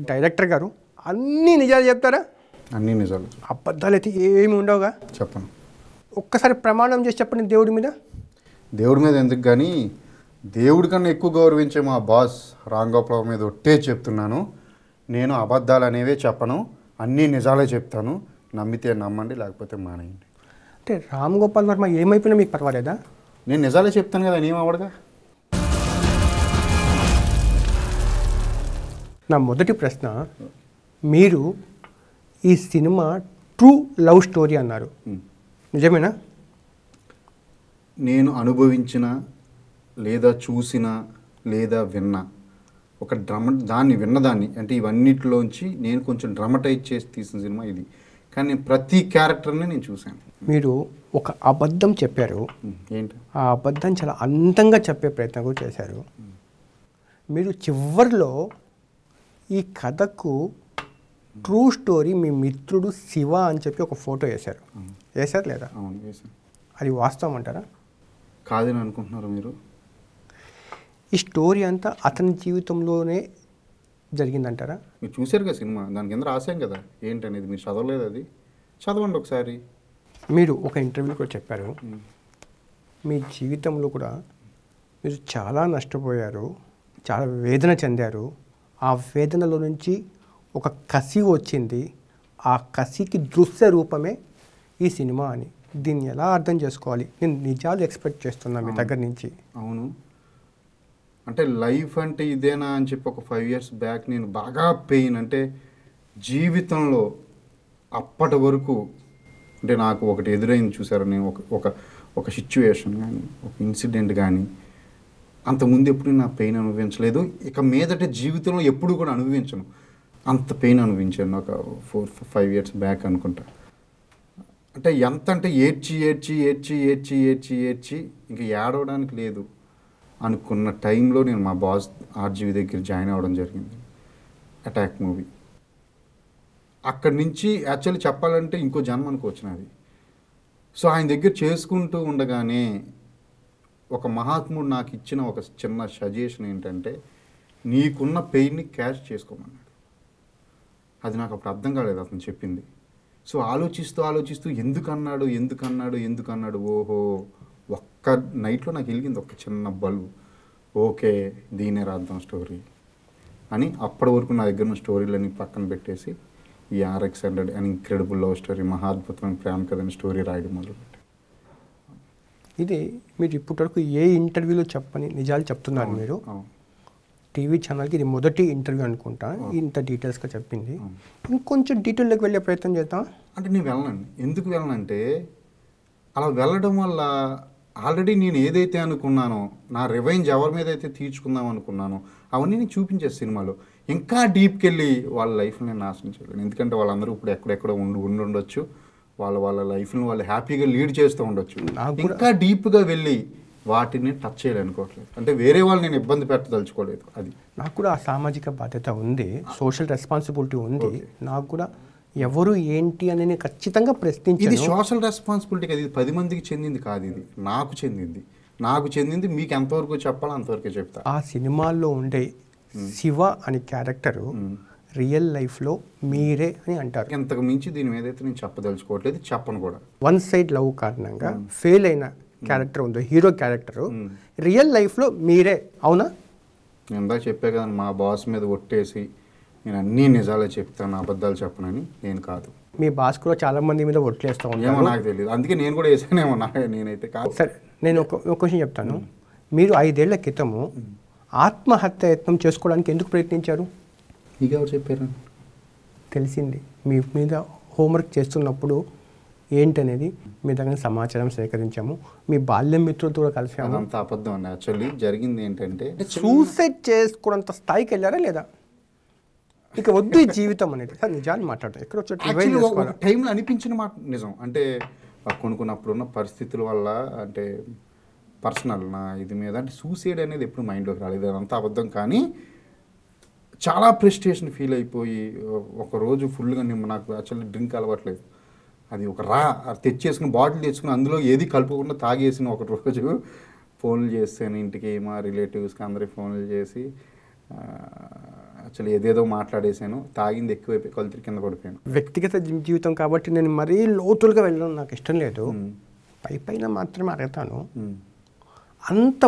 Director గారు అన్నీ నిజాలు చెప్తారా అన్నీ నిజాలు అబద్ధాలు అయితే ఏమి ఉండవుగా చెప్పను ఒక్కసారి ప్రమాణం చేసి చెప్పండి దేవుడి మీద దేవుడి మీద ఎందుకు కానీ దేవుడి కన్నా ఎక్కువ గౌరవించే మా బాస్ రామ్ గోపాల్ మీద ఒట్టే చెప్తున్నాను నేను అబద్ధాలు అనేవే చెప్పను అన్నీ నిజాలే చెప్తాను నమ్మితే నమ్మండి లేకపోతే మానేయండి అంటే రామ్ గోపాల్ వర్మ ఏమైపోయినా మీకు పర్వాలేదా నేను నిజాలే చెప్తాను కదా నేను అవడగా నా మొదటి ప్రశ్న మీరు ఈ సినిమా ట్రూ లవ్ స్టోరీ అన్నారు నిజమేనా నేను అనుభవించిన లేదా చూసిన లేదా విన్న ఒక డ్రమ దాన్ని విన్నదాన్ని అంటే ఇవన్నిటిలోంచి నేను కొంచెం డ్రమటైజ్ చేసి తీసిన సినిమా ఇది కానీ నేను ప్రతి క్యారెక్టర్ని నేను చూశాను మీరు ఒక అబద్ధం చెప్పారు ఉమ్, ఏంటి ఆ అబద్ధం చాలా అందంగా చెప్పే ప్రయత్నం కూడా చేశారు మీరు చివరిలో ఈ కథకు ట్రూ స్టోరీ మీ మిత్రుడు శివ అని చెప్పి ఒక ఫోటో వేశారు వేశారు లేదా అవును వేసాను అది వాస్తవం అంటారా కాదని అనుకుంటున్నారు మీరు ఈ స్టోరీ అంతా అతని జీవితంలోనే జరిగిందంటారా మీరు చూశారు కదా సినిమా దాని కింద రాసాం కదా ఏంటనేది మీరు చదవలేదు అది చదవండి ఒకసారి మీరు ఒక ఇంటర్వ్యూలో కూడా చెప్పారు మీ జీవితంలో కూడా మీరు చాలా నష్టపోయారు చాలా వేదన చెందారు ఆ వేదనలో నుంచి ఒక కసి వచ్చింది ఆ కసికి దృశ్య రూపమే ఈ సినిమా అని దీన్ని ఎలా అర్థం చేసుకోవాలి నేను నిజాలు ఎక్స్పెక్ట్ చేస్తున్నా మీ దగ్గర నుంచి అవును అంటే లైఫ్ అంటే ఇదేనా అని చెప్పి ఒక ఫైవ్ ఇయర్స్ బ్యాక్ నేను బాగా పెయిన్ అంటే జీవితంలో అప్పటి వరకు అంటే నాకు ఒకటి ఎదురైంది చూసారు నేను ఒక ఒక ఒక సిచ్యువేషన్ కానీ ఒక ఇన్సిడెంట్ కానీ అంతకుముందు ఎప్పుడు నా పెయిన్ అనుభవించలేదు ఇక మీదట జీవితంలో ఎప్పుడు కూడా అనుభవించను అంత పెయిన్ అనుభవించాను ఒక ఫోర్ ఫైవ్ ఇయర్స్ బ్యాక్ అనుకుంటా అంటే ఎంత అంటే ఏడ్చి ఏడ్చి ఏడ్చి ఏడ్చి ఏడ్చి ఏడ్చి ఇంకా ఏడవడానికి లేదు అనుకున్న టైంలో నేను మా బాస్ ఆర్జీవి దగ్గర జాయిన్ అవ్వడం జరిగింది అటాక్ మూవీ అక్కడి నుంచి యాక్చువల్లీ చెప్పాలంటే ఇంకో జన్మ అనుకోవచ్చినది సో ఆయన దగ్గర చేసుకుంటూ ఉండగానే ఒక మహాత్ముడు నాకు ఇచ్చిన ఒక చిన్న సజెషన్ ఏంటంటే నీకున్న పెయిన్ని క్యాష్ చేసుకోమన్నాడు అది నాకు అప్పుడు అర్థం కాలేదు అతను చెప్పింది సో ఆలోచిస్తూ ఆలోచిస్తూ ఎందుకు అన్నాడు ఎందుకు అన్నాడు ఎందుకు అన్నాడు ఓహో ఒక్క నైట్లో నాకు వెలిగింది ఒక చిన్న బల్బు ఓకే దీనే రాద్దాం స్టోరీ అని అప్పటి వరకు నా దగ్గర ఉన్న స్టోరీలన్నీ పక్కన పెట్టేసి ఈ RX hundred and incredible love story మహాద్భుతమైన ప్రేమ కథని స్టోరీ రాయడం మొదలుపెట్టి ఇది మీరు ఇప్పటివరకు ఏ ఇంటర్వ్యూలో చెప్పని నిజాలు చెప్తున్నారు మీరు అవును. టీవీ ఛానల్కి ఇది మొదటి ఇంటర్వ్యూ అనుకుంటా ఇంత డీటెయిల్స్గా చెప్పింది ఇంకొంచెం డీటెయిల్లోకి వెళ్ళే ప్రయత్నం చేద్దాం అంటే నేను వెళ్ళనండి ఎందుకు వెళ్ళనంటే అలా వెళ్ళడం వల్ల ఆల్రెడీ నేను ఏదైతే అనుకున్నానో నా రివైంజ్ ఎవరి మీద అయితే తీర్చుకుందాం అనుకున్నానో అవన్నీ నేను చూపించే సినిమాలో ఇంకా డీప్కి వెళ్ళి వాళ్ళ లైఫ్ని నేను నాశనం చేయలేను ఎందుకంటే వాళ్ళందరూ ఇప్పుడు ఎక్కడెక్కడ ఉండి ఉండి ఉండొచ్చు వాళ్ళ వాళ్ళ లైఫ్ని వాళ్ళు హ్యాపీగా లీడ్ చేస్తూ ఉండొచ్చు నాకు కూడా- ఇంకా డీప్గా వెళ్ళి వాటిని టచ్ చేయాలనుకోవట్లేదు అంటే వేరే వాళ్ళు నేను ఇబ్బంది పెట్టదలుచుకోలేదు అది నాకు కూడా ఆ సామాజిక బాధ్యత ఉంది సోషల్ రెస్పాన్సిబిలిటీ ఉంది నాకు కూడా ఎవరు ఏంటి అని నేను ఖచ్చితంగా ఇది ప్రశ్నించాను సోషల్ రెస్పాన్సిబిలిటీ కదా ఇది పది మందికి చెందింది కాదు ఇది నాకు చెందింది నాకు చెందింది మీకు ఎంతవరకు చెప్పాలో అంతవరకే చెప్తా ఆ సినిమాల్లో ఉండే శివ అనే క్యారెక్టరు రియల్ లైఫ్లో మీరే అని అంటారు ఇంతకు మించి దీని మీద అయితే నేను చెప్పదలుచుకోవట్లేదు చెప్పను కూడా వన్ సైడ్ లవ్ కారణంగా ఫెయిల్ అయిన క్యారెక్టర్ ఉందో హీరో క్యారెక్టరు రియల్ లైఫ్లో మీరే అవునా నేను ఇందాక చెప్పే కదా మా బాస్ మీద ఒట్టేసి నేను అన్నీ నిజాలే చెప్తాను అబద్ధాలు చెప్పనని నేను కాదు మీ బాస్ కూడా చాలా మంది మీద ఒట్లేస్తూ ఏమో ఉంటారు నాకు తెలియదు అందుకే నేను కూడా వేసానేమో నా నేనైతే కాదు సరే నేను ఒక ఒక క్వశ్చన్ చెప్తాను మీరు ఐదేళ్ల క్రితము ఆత్మహత్య యత్నం చేసుకోవడానికి ఎందుకు ప్రయత్నించారు మీకు ఎవరు చెప్పారు తెలిసింది మీ మీద హోంవర్క్ చేస్తున్నప్పుడు ఏంటనేది మీ దగ్గర సమాచారం సేకరించాము మీ బాల్యం మిత్రులతో కూడా కలిసాము అదంతా అబద్ధం అండి యాక్చువల్లీ జరిగింది ఏంటంటే సూసైడ్ చేసుకోవడంత స్థాయికి వెళ్ళారా లేదా ఇక వద్దు ఈ జీవితం అనేది సార్ నిజాన్ని మాట్లాడతాం ఎక్కడ వచ్చి రివైజ్ యాక్చువల్లీ ఒక చేసుకోవాలా టైంలో అనిపించిన మాట నిజం అంటే ఆ కొన్ని కొన్ని అప్పుడున్న పరిస్థితుల వల్ల అంటే పర్సనల్ నా ఇది మీద అంటే సూసైడ్ అనేది ఎప్పుడు మైండ్లోకి రాలేదు అదంతా అబద్ధం కానీ చాలా ప్రెస్టేషన్ ఫీల్ అయిపోయి ఒక రోజు ఫుల్గా నేను నాకు యాక్చువల్లీ డ్రింక్ అలవాట్లేదు అది ఒక రా అది తెచ్చేసుకుని బాటిల్ తెచ్చుకుని అందులో ఏది కలుపుకుండా తాగేసిన ఒక రోజు ఫోన్లు చేస్తాను ఇంటికి మా రిలేటివ్స్కి అందరికి ఫోన్లు చేసి అసలు ఏదేదో మాట్లాడేశాను తాగింది ఎక్కువైపోయి కొలితిరి కింద పడిపోయాను వ్యక్తిగత జీ- జీవితం కాబట్టి నేను మరీ లోతులుగా వెళ్ళడం నాకు ఇష్టం లేదు ఉమ్, పై పైన మాత్రమే అడుగుతాను ఉమ్, అంత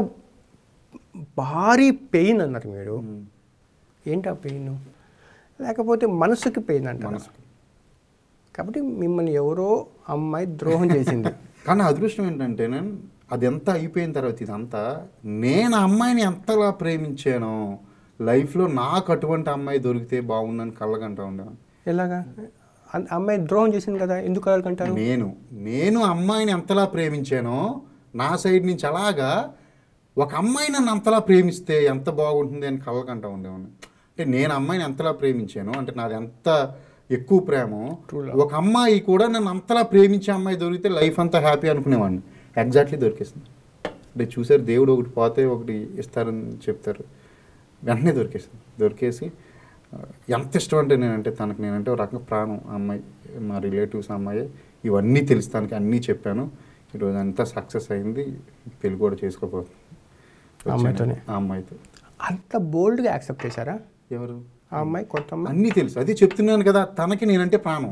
భారీ పెయిన్ అన్నారు మీరు ఉమ్. ఏంటి ఆ పెయిన్ లేకపోతే మనసుకి పెయిన్ అంటారు మనసుకి. కాబట్టి మిమ్మల్ని ఎవరో అమ్మాయి ద్రోహం చేసింది కానీ అదృష్టం ఏంటంటే నేను అది ఎంత అయిపోయిన తర్వాత ఇదంతా నేను ఆ అమ్మాయిని ఎంతలా ప్రేమించానో లైఫ్లో నాకు అటువంటి అమ్మాయి దొరికితే బాగుందని కళ్ళగంటా ఉండేవాను ఎలాగా అన్- అమ్మాయి ద్రోహం చేసింది కదా ఎందుకు కలగంటారు నేను నేను అమ్మాయిని ఎంతలా ప్రేమించానో నా సైడ్ నుంచి అలాగా ఒక అమ్మాయి నన్ను అంతలా ప్రేమిస్తే ఎంత బాగుంటుంది అని కళ్ళకంటా ఉండేవాడిని అంటే నేను అమ్మాయిని ఎంతలా ప్రేమించాను అంటే నాది ఎంత ఎక్కువ ప్రేమ True love. ఒక అమ్మాయి కూడా నన్ను అంతలా ప్రేమించే అమ్మాయి దొరికితే లైఫ్ అంతా హ్యాపీ అనుకునేవాడిని ఎగ్జాక్ట్లీ దొరికేసింది అంటే చూసారు దేవుడు ఒకటి పోతే ఒకటి ఇస్తారని చెప్తారు వెంటనే దొరికేసింది దొరికేసి ఆ, ఎంత ఇష్టం అంటే నేనంటే తనకు నేనంటే ఒక రకంగా ప్రాణం ఆ అమ్మాయి మా రిలేటివ్స్ అమ్మాయి ఇవన్నీ తెలుసు తనకి అన్నీ చెప్పాను ఈరోజు అంతా సక్సెస్ అయింది పెళ్లి కూడా చేసుకోబోతుంది ఆ అమ్మాయితోనే? ఆ అమ్మాయితో అంత బోల్డ్గా యాక్సెప్ట్ చేశారా ఎవరు ఆ అమ్మాయి కొత్త అమ్మాయి అన్నీ తెలుసు అది చెప్తున్నాను కదా తనకి నేనంటే ప్రాణం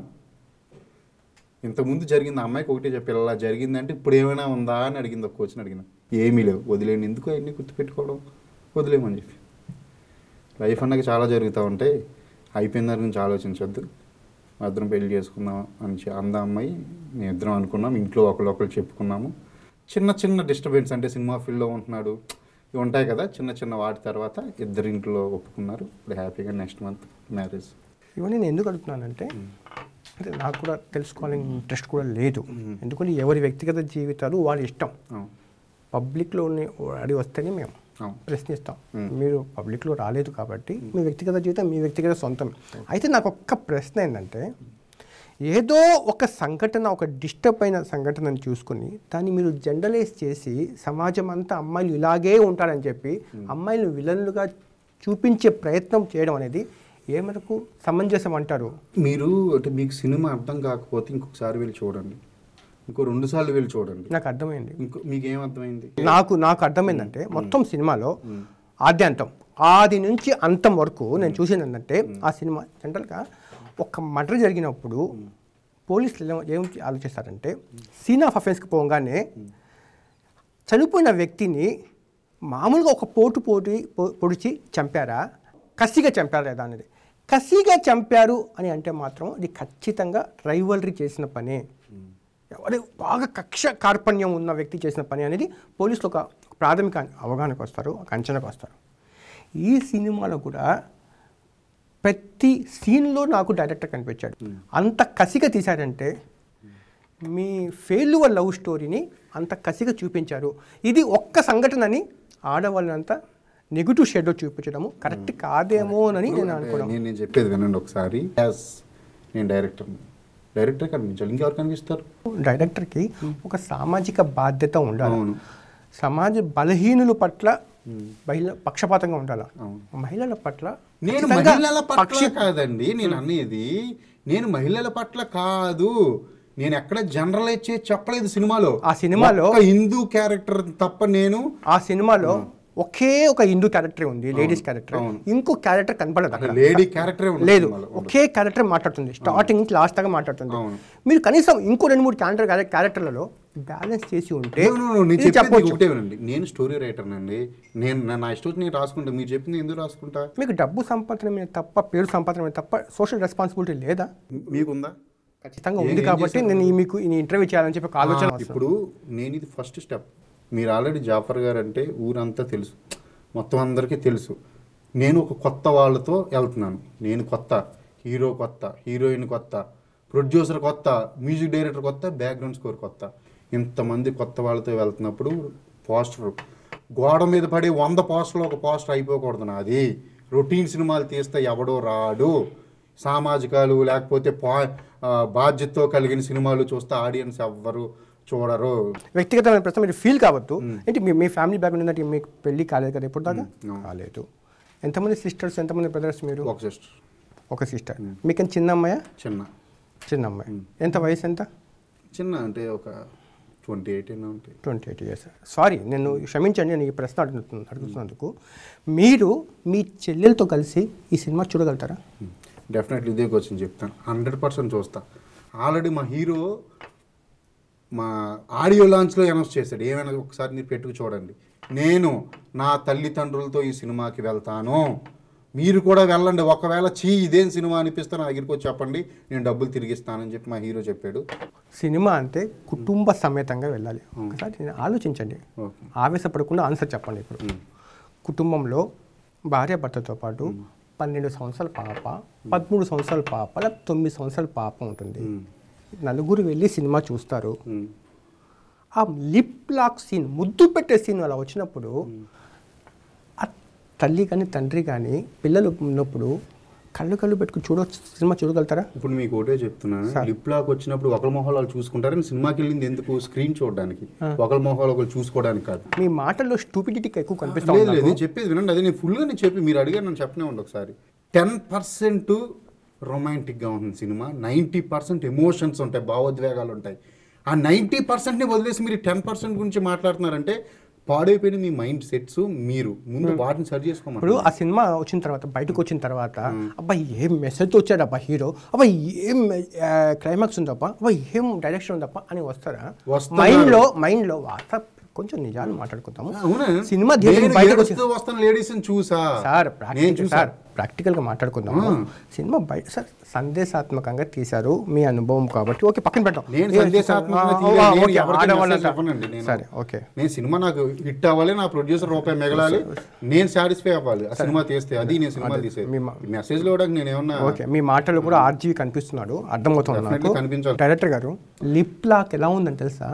ఇంతకుముందు జరిగింది ఆ అమ్మాయికి ఒకటే చెప్పి ఇలా జరిగిందంటే ఇప్పుడు ఏమైనా ఉందా అని అడిగింది ఒక్క వచ్చిన అడిగిన ఏమీ లేవు వదిలేండి ఎందుకు అవన్నీ గుర్తుపెట్టుకోవడం వదిలేమని చెప్పి లైఫ్ అన్నకి చాలా జరుగుతూ ఉంటాయి అయిపోయిన దాని గురించి ఆలోచించొద్దు మా ఇద్దరం పెళ్లి చేసుకుందాం అని చె- అంద అమ్మాయి మేము ఇద్దరం అనుకున్నాం ఇంట్లో ఒకళ్ళు ఒకళ్ళు చెప్పుకున్నాము చిన్న చిన్న డిస్టర్బెన్స్ అంటే సినిమా ఫీల్డ్లో ఉంటున్నాడు ఇవి ఉంటాయి కదా చిన్న చిన్న వాటి తర్వాత ఇద్దరు ఇంట్లో ఒప్పుకున్నారు ఇప్పుడు హ్యాపీగా నెక్స్ట్ మంత్ మ్యారేజ్ ఇవన్నీ నేను ఎందుకు అడుగుతున్నానంటే అంటే నాకు కూడా తెలుసుకోవాలని ఇంట్రెస్ట్ కూడా లేదు ఎందుకంటే ఎవరి వ్యక్తిగత జీవితాలు వాళ్ళ ఇష్టం అవును పబ్లిక్లో అడిగి వస్తేనే మేము అవును ప్రశ్నిస్తాం Hmm. మీరు పబ్లిక్లో రాలేదు కాబట్టి మీ వ్యక్తిగత జీవితం మీ వ్యక్తిగత సొంతం అయితే నాకు ఒక్క ప్రశ్న ఏంటంటే ఏదో ఒక సంఘటన ఒక డిస్టర్బ్ అయిన సంఘటనను చూసుకుని దాన్ని మీరు జెండలైజ్ చేసి సమాజం అంతా అమ్మాయిలు ఇలాగే ఉంటారని చెప్పి అమ్మాయిలు విలన్లుగా చూపించే ప్రయత్నం చేయడం అనేది ఏ మేరకు సమంజసం అంటారు మీరు అంటే మీకు సినిమా అర్థం కాకపోతే ఇంకొకసారి వెళ్ళి చూడండి ఇంకో రెండు సార్లు వెళ్ళి చూడండి నాకు అర్థమైంది ఇంకో మీకు ఏం అర్థమైంది నాకు నాకు అర్థమైందంటే మొత్తం సినిమాలో ఆద్యాంతం ఆది నుంచి అంతం వరకు నేను చూసింది ఏంటంటే ఆ సినిమా జనరల్గా ఒక మర్డర్ జరిగినప్పుడు పోలీసులు ఏం ఏం ఆలోచిస్తారంటే సీన్ ఆఫ్ అఫెన్స్కి పోగానే చనిపోయిన వ్యక్తిని మామూలుగా ఒక పోటు పోటు పో- పొడిచి చంపారా కసిగా చంపారా లేదా అనేది కసిగా చంపారు అని అంటే మాత్రం ఇది ఖచ్చితంగా రైవలరీ చేసిన పనే ఎవరి బాగా కక్ష కార్పణ్యం ఉన్న వ్యక్తి చేసిన పని అనేది పోలీసులు ఒక ప్రాథమిక అవగాహనకు వస్తారు ఒక అంచనాకు వస్తారు ఈ సినిమాలో కూడా ప్రతి సీన్లో నాకు డైరెక్టర్ కనిపించాడు అంత కసిగా తీశారంటే మీ ఫెయిల్యూర్ లవ్ స్టోరీని అంత కసిగా చూపించారు ఇది ఒక్క సంఘటనని ఆడవాళ్ళనంతా నెగిటివ్ షేడ్లో చూపించడము కరెక్ట్ కాదేమోనని నేను అనుకోవడం నేను నేను చెప్పేది వినండి ఒకసారి యాజ్ నేను డైరెక్టర్ డైరెక్టర్ కనిపించాలి ఇంకెవరు కనిపిస్తారు డైరెక్టర్కి ఒక సామాజిక బాధ్యత ఉండాలి అవును. సమాజ బలహీనుల పట్ల మహిళ పక్షపాతంగా ఉండాలి అవును. మహిళల పట్ల నేను ఖచ్చితంగా మహిళల పట్ల పక్షి- కాదండి నేను అనేది నేను మహిళల పట్ల కాదు నేను ఎక్కడ జనరలైజ్ చేసి చెప్పలేదు సినిమాలో ఆ సినిమాలో- ఒక్క హిందూ క్యారెక్టర్ తప్ప నేను ఆ సినిమాలో ఒకే ఒక హిందూ క్యారెక్టర్ ఉంది లేడీస్ క్యారెక్టర్ అవును. ఇంకో క్యారెక్టర్ కనపడదు అక్కడ లేడీ క్యారెక్టరే ఉంది లేదు సినిమాలో. ఒకే క్యారెక్టర్ మాట్లాడుతుంది స్టార్టింగ్ నుంచి లాస్ట్ దాకా మాట్లాడుతుంది అవును. మీరు కనీసం ఇంకో రెండు మూడు క్యారెక్టర్ క్యారెక్టర్లలో బ్యాలెన్స్ చేసి ఉంటే No, no, no, నేను ఇది చెప్పేది చెప్పొచ్చు ఒకటే వినండి నేను స్టోరీ రైటర్ అండి నేను నా- నా ఇష్టం వచ్చి నేను రాసుకుంటా మీరు చెప్పింది ఎందుకు రాసుకుంటా మీకు డబ్బు సంపాదన మీద తప్ప పేరు సంపాదన మీద తప్ప సోషల్ రెస్పాన్సిబిలిటీ లేదా మీకుందా ఖచ్చితంగా ఏం- ఉంది ఏం కాబట్టి చేశారు? నేను ఈ మీకు ఈ ఇంటర్వ్యూ చేయాలని చెప్పి ఒక ఆలోచన ఆ, వస్తుంది. ఇప్పుడు నేను ఇది ఫస్ట్ స్టెప్ మీరు ఆల్రెడీ జాఫర్ గారు అంటే ఊరంతా తెలుసు మొత్తం అందరికీ తెలుసు నేను ఒక కొత్త వాళ్ళతో వెళ్తున్నాను నేను కొత్త హీరో కొత్త హీరోయిన్ కొత్త ప్రొడ్యూసర్ కొత్త మ్యూజిక్ డైరెక్టర్ కొత్త బ్యాక్గ్రౌండ్ స్కోర్ కొత్త ఇంతమంది కొత్త వాళ్ళతో వెళ్తున్నప్పుడు పోస్టర్ గోడ మీద పడి వంద పోస్టర్లు ఒక పోస్టర్ అయిపోకూడదు నాది రొటీన్ సినిమాలు తీస్తే ఎవడో రాడు సామాజికాలు లేకపోతే పా ఆ, బాధ్యతతో కలిగిన సినిమాలు చూస్తే ఆడియన్స్ ఎవ్వరు చూడరు వ్యక్తిగతమైన ప్రశ్న మీరు ఫీల్ కావద్దు ఏంటి మీ మీ ఫ్యామిలీ బ్యాక్గ్రౌండ్ ఏంటంటే మీకు పెళ్లి కాలేదు కదా ఇప్పుడు దాకా no. కాలేదు ఎంతమంది సిస్టర్స్ ఎంతమంది బ్రదర్స్ మీరు ఒక సిస్టర్ ఒక సిస్టర్ మీకు చిన్న అమ్మాయ చిన్న చిన్న అమ్మాయి ఎంత వయసు ఎంత చిన్న అంటే ఒక ట్వంటీ ఎయిట్ అయినా ఉంటాయి ట్వంటీ ఎయిట్ ఇయర్స్ సారీ నేను క్షమించండి నేను ఈ ప్రశ్న అడుగుతున్నా అడుగుతున్నందుకు మీరు మీ చెల్లెలతో కలిసి ఈ సినిమా చూడగలుగుతారా డెఫినెట్లీ ఇదే క్వశ్చన్ చెప్తాను హండ్రెడ్ పర్సెంట్ చూస్తా ఆల్రెడీ మా హీరో మా ఆడియో లాంచ్లో అనౌన్స్ చేశాడు ఏమైనా ఒకసారి మీరు పెట్టుకు చూడండి నేను నా తల్లిదండ్రులతో ఈ సినిమాకి వెళ్తాను మీరు కూడా వెళ్ళండి ఒకవేళ చీ ఇదేం సినిమా అనిపిస్తే నా దగ్గరికి వచ్చి చెప్పండి నేను డబ్బులు తిరిగిస్తానని చెప్పి మా హీరో చెప్పాడు సినిమా అంటే కుటుంబ సమేతంగా వెళ్ళాలి ఒకసారి నేను ఆలోచించండి ఓకే ఆవేశపడకుండా ఆన్సర్ చెప్పండి ఇప్పుడు కుటుంబంలో భార్య భర్తతో పాటు పన్నెండు సంవత్సరాల పాప పదమూడు సంవత్సరాల పాప లేదా తొమ్మిది సంవత్సరాల పాప ఉంటుంది నలుగురు వెళ్ళి సినిమా చూస్తారు ఆ లిప్ లాక్ సీన్ ముద్దు పెట్టే సీన్ అలా వచ్చినప్పుడు ఆ తల్లి కానీ తండ్రి కానీ పిల్లలు ఉన్నప్పుడు కళ్ళు కళ్ళు పెట్టుకుని చూడ సినిమా చూడగలుగుతారా ఇప్పుడు మీకు ఒకటే చెప్తున్నాను లిప్ లాక్ వచ్చినప్పుడు ఒకరి మొహాలు వాళ్ళు చూసుకుంటారని సినిమాకి వెళ్ళింది ఎందుకు స్క్రీన్ చూడడానికి ఒకరి మొహాలు ఒకరు చూసుకోవడానికి కాదు మీ మాటల్లో స్టూపిడిటీకి ఎక్కువ కనిపిస్తా లేదు ఉంది లేదు నేను చెప్పేది వినండి అదే నేను ఫుల్గా నేను చెప్పి మీరు అడిగారు నన్ను చెప్పనే ఉండి ఒకసారి టెన్ పర్సెంట్ రొమాంటిక్గా ఉంటుంది సినిమా నైంటీ పర్సెంట్ ఎమోషన్స్ ఉంటాయి భావోద్వేగాలు ఉంటాయి ఆ నైంటీ పర్సెంట్ని వదిలేసి మీరు టెన్ పర్సెంట్ గురించి మాట్లాడుతున్నారంటే పాడైపోయిన మీ మైండ్ సెట్స్ మీరు ముందు వాటిని సరి ఇప్పుడు చేసుకోమంటారు ఆ సినిమా వచ్చిన తర్వాత బయటకు వచ్చిన తర్వాత అబ్బాయి ఏం మెసేజ్ వచ్చాడు అబ్బా హీరో అబ్బాయి ఏం క్లైమాక్స్ ఉందప్ప అబ్బాయి ఏం డైరెక్షన్ ఉందప్ప అని వస్తారా వస్తున్నారు. మైండ్ లో మైండ్ లో వార్త కొంచెం నిజాలు మాట్లాడుకుందాము అవునా సినిమా థియేటర్ నేను బయటకు వచ్చి ఏడుస్తూ వస్తున్న లేడీస్ చూసా సార్ నేను ప్రాక్టికల్ చూసా సార్ ప్రాక్టికల్గా మాట్లాడుకుందాము సినిమా బయట సార్ సందేశాత్మకంగా తీశారు మీ అనుభవం కాబట్టి ఓకే పక్కన పెట్టాం నేను ఏ- సందేశాత్మకంగా ఆ, తీయలేదు. ఆ, నేను ఓకే, ఎవరికీ ఆడవాళ్ళంతా- message ఇవ్వనండి నేను. సరే ఓకే నేను సినిమా నాకు హిట్ అవ్వాలి నా ప్రొడ్యూసర్ రూపాయి మిగలాలి నేను సాటిస్ఫై అవ్వాలి ఆ సినిమా తీస్తే అది నేను సినిమా తీసేది మీ మా- మెసేజ్ లో కూడా నేను ఏమన్నా ఓకే మీ మాటలు కూడా ఆర్జీవి కనిపిస్తున్నాడు అర్థమవుతుంది Definitely నాకు కనిపించాలి. డైరెక్టర్ గారు లిప్ లాక్ ఎలా ఉందని తెలుసా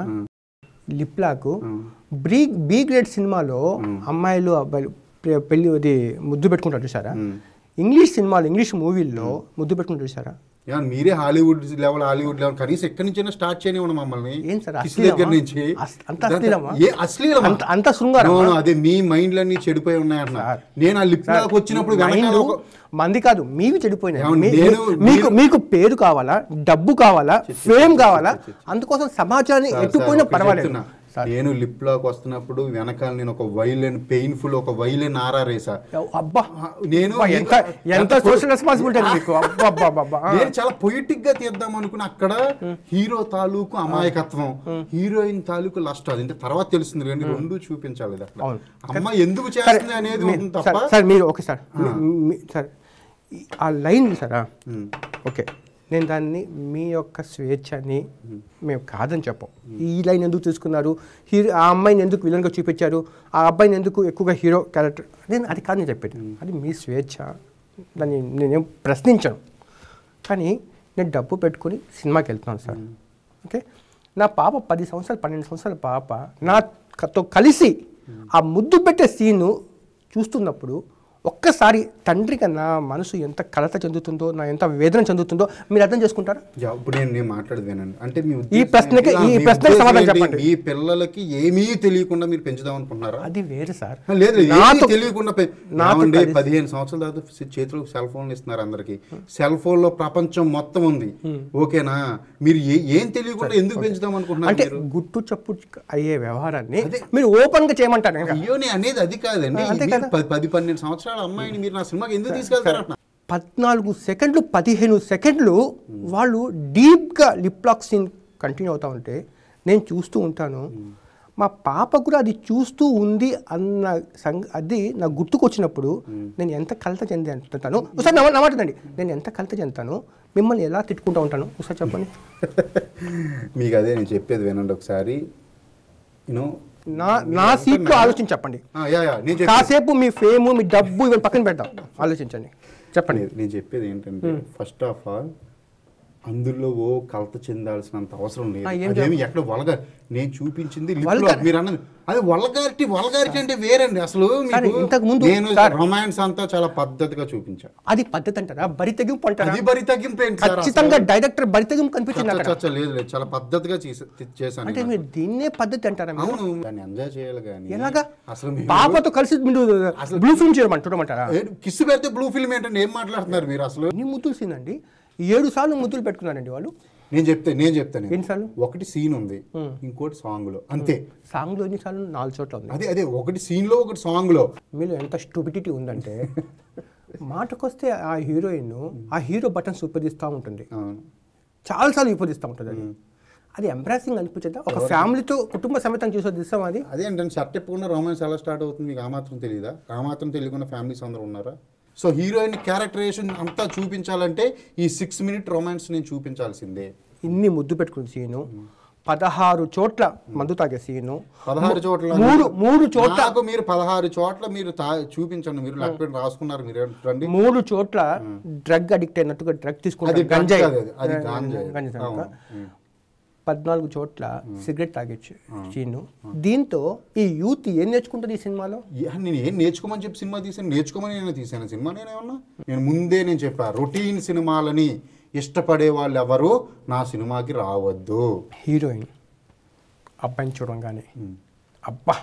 లిప్ లాక్ బ్రీ బి గ్రేడ్ సినిమాలో అమ్మాయిలు అబ్బాయిలు పె- పెళ్లి అది ముద్దు పెట్టుకుంటారు చూసారా ఇంగ్లీష్ సినిమాలు ఇంగ్లీష్ మూవీల్లో ముద్దు పెట్టుకుంటారు చూసారా యా, మీరే హాలీవుడ్ లెవెల్ హాలీవుడ్ లెవెల్ కనీసం ఎక్కడి నుంచైనా స్టార్ట్ చేయనివ్వండి మమ్మల్ని ఏం సార్, కిస్ అశ్లీలమా? దగ్గర నుంచి అస్- అంత అశ్లీలమా? ఏ అశ్లీలమా? అంత అంత శృంగారం No, no, అదే మీ మైండ్లన్నీ చెడిపోయి ఉన్నాయంటున్నా నేను ఆ లిప్ లాక్ వచ్చినప్పుడు వెనకాల మైండ్ ఒక- మంది కాదు మీవి చెడిపోయినాయి ఏమండి, మీ- నేను- మీ- మీకు మీకు పేరు కావాలా డబ్బు కావాలా ఫేమ్ కావాలా అందుకోసం సమాజాన్ని సార్, ఎట్టుపోయినా సార్, ఒకటి పర్వాలేదు చెప్తున్నా. సార్ నేను లిప్ లాక్ వస్తున్నప్పుడు వెనకాల నేను ఒక వైలెన్ పెయిన్ఫుల్ ఒక వైలెన్ ఆరారేసా అబ్బా నేను అబ్బా, ఎంత ఎంత సోషల్ రెస్పాన్సిబిలిటీ అండి మీకు అబ్బా అబ్బా అబ్బా, అబ్బా ఆ. నేను చాలా పొయిటిక్ గా తీద్దాం అనుకున్న అక్కడ హీరో తాలూకు అమాయకత్వం హీరోయిన్ తాలూకు లస్ట్ అది అంటే తర్వాత తెలుస్తుంది కానీ రెండు చూపించాలి ఇది అక్కడ అవును. అమ్మ ఎందుకు సరే, చేస్తుంది అనేది మీ- ఉంటుంది సార్, తప్ప సార్ మీరు ఓకే సార్ మీ- మీ- సార్ ఈ- ఆ లైన్ సారా ఉమ్. ఓకే నేను దాన్ని మీ యొక్క స్వేచ్ఛని మేము కాదని చెప్పం ఈ లైన్ ఎందుకు తీసుకున్నారు హీరో ఆ అమ్మాయిని ఎందుకు విలన్గా చూపించారు ఆ అబ్బాయిని ఎందుకు ఎక్కువగా హీరో క్యారెక్టర్ నేను అది కాదని చెప్పేది అది మీ స్వేచ్ఛ దాన్ని నేనేం ప్రశ్నించాను కానీ నేను డబ్బు పెట్టుకుని సినిమాకి వెళ్తున్నాను సార్ ఓకే నా పాప పది సంవత్సరాలు పన్నెండు సంవత్సరాల పాప నాతో కలిసి ఆ ముద్దు పెట్టే సీను చూస్తున్నప్పుడు ఒక్కసారి తండ్రిగా నా మనసు ఎంత కలత చెందుతుందో నా ఎంత వేదన చెందుతుందో మీరు అర్థం చేసుకుంటారా యా, ఇప్పుడు నేను నేను మాట్లాడేది వినండి అంటే మీ ఈ ఉద్దేశం ప్రశ్నకి- ఏంటి? ఆ, ఈ మీ ప్రశ్నకి ఉద్దేశం సమాధానం ఏంటి? చెప్పండి. మీ పిల్లలకి ఏమీ తెలియకుండా మీరు పెంచుదాం అనుకుంటున్నారా అది వేరు సార్ ఆ, లేదు లేదు, ఏమీ నాతో- తెలియకుండా పె- నాతో ఏమండి, కలిసి- పదిహేను సంవత్సరాల తర్వాత చేతిలో సెల్ ఫోన్లు ఇస్తున్నారు అందరికి సెల్ ఫోన్ లో ప్రపంచం మొత్తం ఉంది ఓకేనా మీరు ఏ- ఏం తెలియకుండా ఎందుకు పెంచుదాం అనుకుంటున్నారు అంటే మీరు గుట్టు చప్పు అయ్యే వ్యవహారాన్ని అదే. మీరు ఓపెన్ గా చేయమంటారు ఇంకా. అయ్యో నేను అనేది అది కాదండి అంతే మీరు కదా. పది పది పన్నెండు సంవత్సరాల అమ్మాయిని మీరు నా సినిమాకి ఎందుకు తీసుకెళ్తారంటున్నా పద్నాలుగు సెకండ్లు పదిహేను సెకండ్లు వాళ్ళు డీప్గా లిప్ లాక్ సీన్ కంటిన్యూ అవుతా ఉంటే నేను చూస్తూ ఉంటాను మా పాప కూడా అది చూస్తూ ఉంది అన్న సంగ అది నాకు గుర్తుకొచ్చినప్పుడు నేను ఎంత కలత చెంది అంటుంటాను ఒకసారి నా నా మాట వినండి. నేను ఎంత కలత చెందుతాను మిమ్మల్ని ఎలా తిట్టుకుంటూ ఉంటాను ఒకసారి చెప్పండి మీకు అదే నేను చెప్పేది వినండి ఒకసారి యూనో నా నా సీట్లో ఆలోచించి చెప్పండి యా యా నేను చెప్పేది కాసేపు మీ ఫేమ్ మీ డబ్బు ఇవన్నీ పక్కన పెడతాం ఆలోచించండి చెప్పండి నేను- నేను చెప్పేది ఏంటంటే ఫస్ట్ ఆఫ్ ఆల్ అందులో ఓ కలత చెందాల్సినంత అవసరం లేదు ఆ, ఏం అదేమి ఎక్కడ వల్గార్ నేను చూపించింది lip Vulgar. lock. మీరు అన్నది అది వల్గారిటీ వల్గారిటీ అంటే వేరండి అసలు సరే, మీకు ఇంతకు ముందు నేను సార్. రొమాన్స్ అంతా చాలా పద్ధతిగా చూపించా అది పద్ధతి అంటారా బరి తెగింపు అంటారా అది బరి తగ్గింపు ఏంటి సార్ అసలు? ఖచ్చితంగా డైరెక్టర్ బరి తెగింపు కనిపించింది చచ్చ, అక్కడ చచ్చ, లేదు లేదు చాలా పద్ధతిగా చేసా- చేశాను అంటే నేను. మీరు దీన్నే పద్ధతి అంటారా మీరు? అవును దాన్ని ఎంజాయ్ చేయాలి కానీ ఎలాగా అసలు మీరు పాపతో కలిసి మీరు బ్లూ ఫిల్మ్ చేయమని చూడమంటారా కిస్ పెడితే బ్లూ ఫిల్మ్ ఏంటంటే ఏం మాట్లాడుతున్నారు మీరు అసలు ఎన్ని ముద్దులు సీన్ అండి ఏడు సార్లు ముద్దులు పెట్టుకున్నారండి వాళ్ళు నేను చెప్తే నేను చెప్తాను ఎన్నిసార్లు? ఒకటి సీన్ ఉంది ఇంకోటి సాంగ్ లో అంతే సాంగ్లో ఎన్నిసార్లు నాలుగు చోట్ల ఉంది అదే అదే ఒకటి సీన్ లో ఒకటి సాంగ్ లో మీలో ఎంత స్టూపిడిటీ ఉందంటే మాటకొస్తే ఆ హీరోయిన్ ఆ హీరో బటన్ ఉపదిస్తూ ఉంటుంది అవును. చాలాసార్లు ఉపదిస్తూ ఉంటుంది అది అది ఎంబ్రాసింగ్ అనిపించదా ఒక ఫ్యామిలీతో కుటుంబ సమేతం చూసే దిస్తాం అది అదే ఏంటంటే షర్ట్ ఎప్పుకున్న రొమాన్స్ ఎలా స్టార్ట్ అవుతుంది మీకు ఆ మాత్రం తెలియదా ఆ మాత్రం తెలియకుండా ఫ్యామిలీస్ అందరూ ఉన్నారా సో హీరోయిన్ క్యారెక్టరేషన్ అంతా చూపించాలంటే ఈ సిక్స్ మినిట్ రొమాన్స్ నేను చూపించాల్సిందే ఇన్ని ముద్దు పెట్టుకున్న సీను పదహారు చోట్ల మందు తాగే సీను పదహారు చోట్ల మూడు మూడు చోట్ల నాకు మీరు పదహారు చోట్ల మీరు తా- చూపించండి మీరు లెక్క పెట్టి రాసుకున్నారు మీరు రండి మూడు చోట్ల డ్రగ్ అడిక్ట్ అయినట్టుగా డ్రగ్ అది తీసుకుంటారు drugs గంజాయి కాదు అది. అది గాంజాయి. గంజాయి అవును. కనుక ఉమ్. పద్నాలుగు చోట్ల సిగరెట్ తాగొచ్చు సీను దీంతో ఈ యూత్ ఏం నేర్చుకుంటుంది ఈ సినిమాలో ఏ- నేను ఏం నేర్చుకోమని చెప్పి సినిమా తీసాను నేర్చుకోమని నేను తీసాను సినిమా నేనేమన్నా నేను ముందే నేను చెప్పా రొటీన్ సినిమాలని ఇష్టపడే వాళ్ళు ఎవరు నా సినిమాకి రావద్దు హీరోయిన్ అబ్బాయిని చూడంగానే అబ్బా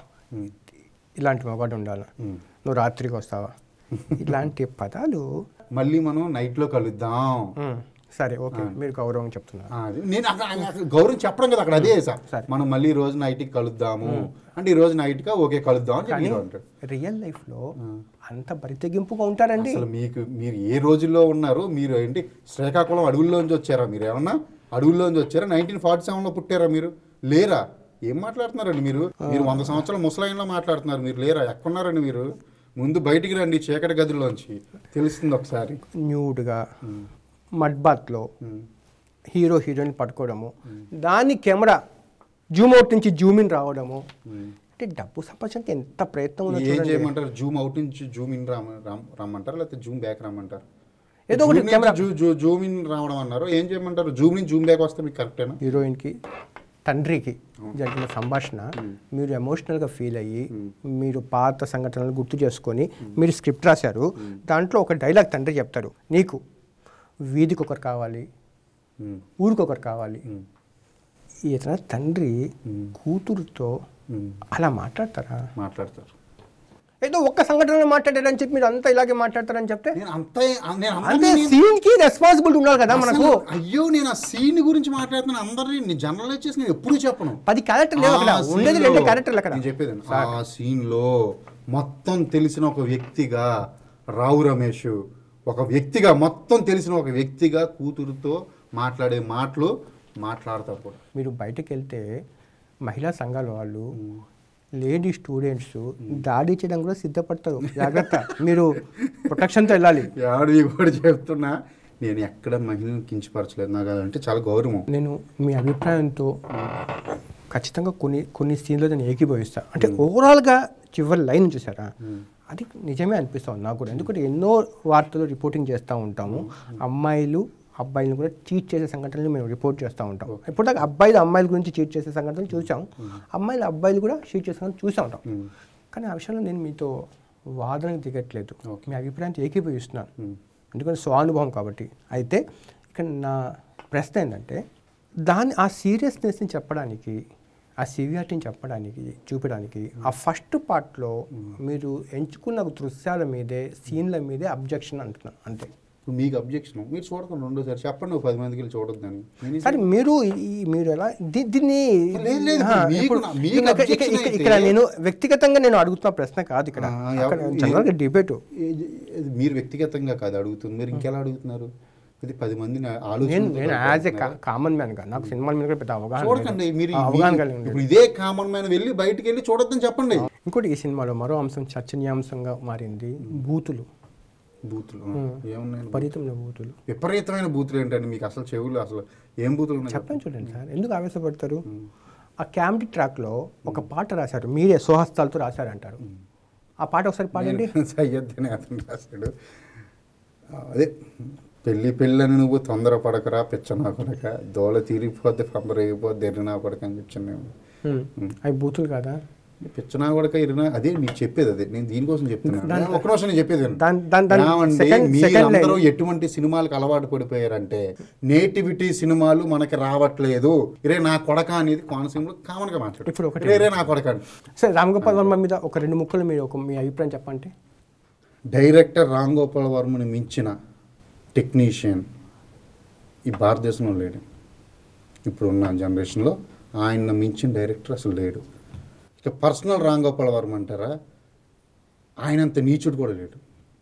ఇలాంటి మగాడు ఉండాలి నువ్వు రాత్రికి వస్తావా ఇలాంటి పదాలు మళ్ళీ మనం నైట్లో కలుద్దాం ఉమ్, సరే ఓకే మీరు గౌరవం చెప్తున్నారు ఆ, అది నేను అక్కడ అక్కడ గౌరవం చెప్పడం కదా అక్కడ అదే సార్ సరే. మనం మళ్ళీ ఈ రోజు నైట్కి కలుద్దాము అంటే ఈ రోజు నైట్గా ఓకే కలుద్దాం అని చెప్పి కానీ హీరో అంటాడు రియల్ లైఫ్లో అంత బరితెగింపుగా ఉంటారండి అసలు మీకు మీరు ఏ రోజుల్లో ఉన్నారు మీరు ఏంటి శ్రీకాకుళం అడవుల్లోంచి వచ్చారా మీరు ఏమన్నా అడవుల్లోంచి వచ్చారా నైన్టీన్ ఫార్టీ సెవెన్లో పుట్టారా మీరు లేరా ఏం మాట్లాడుతున్నారండి మీరు మీరు వంద సంవత్సరాల ముసలాయిన్లో మాట్లాడుతున్నారు మీరు లేరా ఎక్కడున్నారండి మీరు ముందు బయటికి రండి చీకటి గదిలోంచి తెలుస్తుంది ఒకసారి న్యూడ్గా మడ్ బాత్లో ఉమ్. హీరో హీరోయిన్ పట్టుకోవడము దాన్ని కెమెరా జూమ్ అవుట్ నుంచి జూమ్ ఇన్ రావడము అంటే డబ్బు సంపాదించడానికి ఎంత ప్రయత్నం ఉందో ఏం చూడండి చేయమంటారు జూమ్ అవుట్ నుంచి జూమ్ ఇన్ రామ రామ్- రమ్మంటారా లేకపోతే జూమ్ బ్యాక్ రమ్మంటారు ఏదో ఒకటి జూమ్ నుంచి జూ- జూ- జూమ్ ఇన్ రావడం అన్నారు ఏం చేయమంటారు జూమ్ నుంచి జూమ్ బ్యాక్ వస్తే మీకు కరెక్టేనా హీరోయిన్కి తండ్రికి జరిగిన సంభాషణ మీరు ఎమోషనల్గా ఫీల్ అయ్యి మీరు పాత సంఘటనలు గుర్తు చేసుకొని మీరు స్క్రిప్ట్ రాశారు దాంట్లో ఒక డైలాగ్ తండ్రి చెప్తారు నీకు వీధికి ఒకరు కావాలి ఉమ్. ఊరికి ఒకరు కావాలి ఉమ్. ఇతర తండ్రి కూతురుతో ఉమ్. అలా మాట్లాడతారా మాట్లాడతారు ఏదో ఒక్క సంఘటన మాట్లాడారని చెప్పి మీరు అంతా ఇలాగే మాట్లాడతారని చెప్తే నేను అంతే నేను అంటే అందరినీ సీన్ కి రెస్పాన్సిబిలిటీ ఉండాలి కదా మనకు అసలు అయ్యో నేను ఆ సీన్ గురించి మాట్లాడుతున్నాను అందరినీ జనరల్ చేసి నేను ఎప్పుడు చెప్పను పది క్యారెక్టర్ లేవు అక్కడ ఆ scene ఉండేది లో- రెండు క్యారెక్టర్లు అక్కడ నేను చెప్పేది విను. ఆ సీన్ లో మొత్తం తెలిసిన ఒక వ్యక్తిగా రావు రమేష్ ఒక వ్యక్తిగా మొత్తం తెలిసిన ఒక వ్యక్తిగా కూతురుతో మాట్లాడే మాటలు మాట్లాడతారు కూడా మీరు బయటకు వెళ్తే మహిళా సంఘాల వాళ్ళు లేడీ స్టూడెంట్స్ దాడి చేయడం కూడా సిద్ధపడతారు జాగ్రత్త మీరు ప్రొటెక్షన్తో వెళ్ళాలి ఎవడు కూడా చెప్తున్నా నేను ఎక్కడ మహిళను కించపరచలేదు నాకు అదంటే చాలా గౌరవం నేను మీ అభిప్రాయంతో ఖచ్చితంగా కొన్ని కొన్ని సీన్లో నేను ఏకీభవిస్తా అంటే ఓవరాల్గా చివరి లైన్ చూసారా అది నిజమే అనిపిస్తుంది నాకు కూడా ఎందుకంటే ఎన్నో వార్తలు రిపోర్టింగ్ చేస్తూ ఉంటాము అమ్మాయిలు అబ్బాయిలను కూడా చీట్ చేసే సంఘటనలు మేము రిపోర్ట్ చేస్తూ ఉంటాం ఇప్పటిదాకా అబ్బాయిలు అమ్మాయిల గురించి చీట్ చేసే సంఘటనలు చూసాం అమ్మాయిలు అబ్బాయిలు కూడా చీట్ చేసే సంఘటనలు చూసా ఉంటాం కానీ ఆ విషయంలో నేను మీతో వాదనకు దిగట్లేదు మీ అభిప్రాయంతో ఏకీభవిస్తున్నాను ఎందుకంటే స్వానుభవం కాబట్టి అయితే ఇక్కడ నా ప్రశ్న ఏంటంటే దాని ఆ సీరియస్నెస్ని చెప్పడానికి ఆ సివియారిటీని చెప్పడానికి చూపడానికి ఆ ఫస్ట్ పార్ట్లో మీరు ఎంచుకున్న దృశ్యాల మీదే సీన్ల మీదే అబ్జెక్షన్ అంటున్నాను అంతే ఇప్పుడు మీకు అబ్జెక్షన్ మీరు చూడకండి రెండోసారి చెప్పండి ఒక పది మందికి వెళ్ళి చూడొద్దని నేను సరే మీరు ఈ- ఈ- మీరు ఎలా దీ- దీన్ని లేదు, లేదు, ఆ, మీకు ఇప్పుడు నా- మీకు ఇక్కడ- ఇక్కడ- objection ఇక్కడ- అయితే- ఇక్కడ నేను వ్యక్తిగతంగా నేను అడుగుతున్న ప్రశ్న కాదు ఇక్కడ ఆ, అక్కడ ఎవ- జనరల్గా డిబేట్ ఇది- ఇది మీరు వ్యక్తిగతంగా కాదు అడుగుతుంది మీరు ఇంకెలా అడుగుతున్నారు ఇది పది మందిని నేను ఆలోచన నేను యాజ్ ఏ కామన్ మ్యాన్ గా నాకు సినిమాల మీద కూడా పెద్ద అవగాహన చూడకండి లేదు. మీరు ఆ అవగాహన మీరు- కలిగి ఉండేది. ఇప్పుడు ఇదే కామన్ మ్యాన్ వెళ్ళి బయటికి వెళ్ళి చూడొద్దని చెప్పండి ఇంకోటి ఈ సినిమాలో మరో అంశం చర్చనీయాంశంగా మారింది బూతులు బూతులు ఏమున్నాయి విపరీతమైన బూతులు విపరీతమైన బూతులు ఏంటండి మీకు అసలు చెవులు అసలు ఏం బూతులు ఉన్నాయి చెప్పండి చూడండి సార్ ఎందుకు ఆవేశపడతారు ఆ క్యామ్టీ ట్రాక్లో ఒక పాట రాశారు మీరే స్వహస్తాలతో రాశారంటారు ఆ పాట ఒకసారి పాడండి సయ్యద్ అని అతను రాశాడు అదే పెళ్ళి పెళ్ళని నువ్వు తొందర పడకరా పిచ్చ నా కొడక దోల తీరిపోద్ది పంపరేగిపోద్ది ఎర్రినా కొడక అని చెప్పాను హ్మ్. అవి బూతులు కదా పిచ్చనా కొడక ఎరినా అదే నీకు చెప్పేది అదే నేను దీనికోసం చెప్తున్నాను ఒక నిమిషం నేను చెప్పేది విను. దాని దాని దాని ఏమండి, సెకండ్ సెకండ్ మీరందరూ ఎటువంటి సినిమాలకు అలవాటు పడిపోయారంటే నేటివిటీ సినిమాలు మనకి రావట్లేదు రే నా కొడక అనేది కోనసీమలో కామన్ గా మాట్లాడు ఇప్పుడు ఒకటి- రే రే నా కొడక అని. సరే రామ్ గోపాల్ వర్మ మీద ఒక రెండు ముక్కలు మీరు ఒక మీ అభిప్రాయం చెప్పండి డైరెక్టర్ రామ్ గోపాల్ వర్మని మించిన టెక్నీషియన్ ఈ భారతదేశంలో లేడు ఇప్పుడున్న జనరేషన్లో ఆయన మించిన డైరెక్టర్ అసలు లేడు ఇక పర్సనల్ రామ్ గోపాల్ వర్మ అంటారా ఆయనంత నీచుడు కూడా లేడు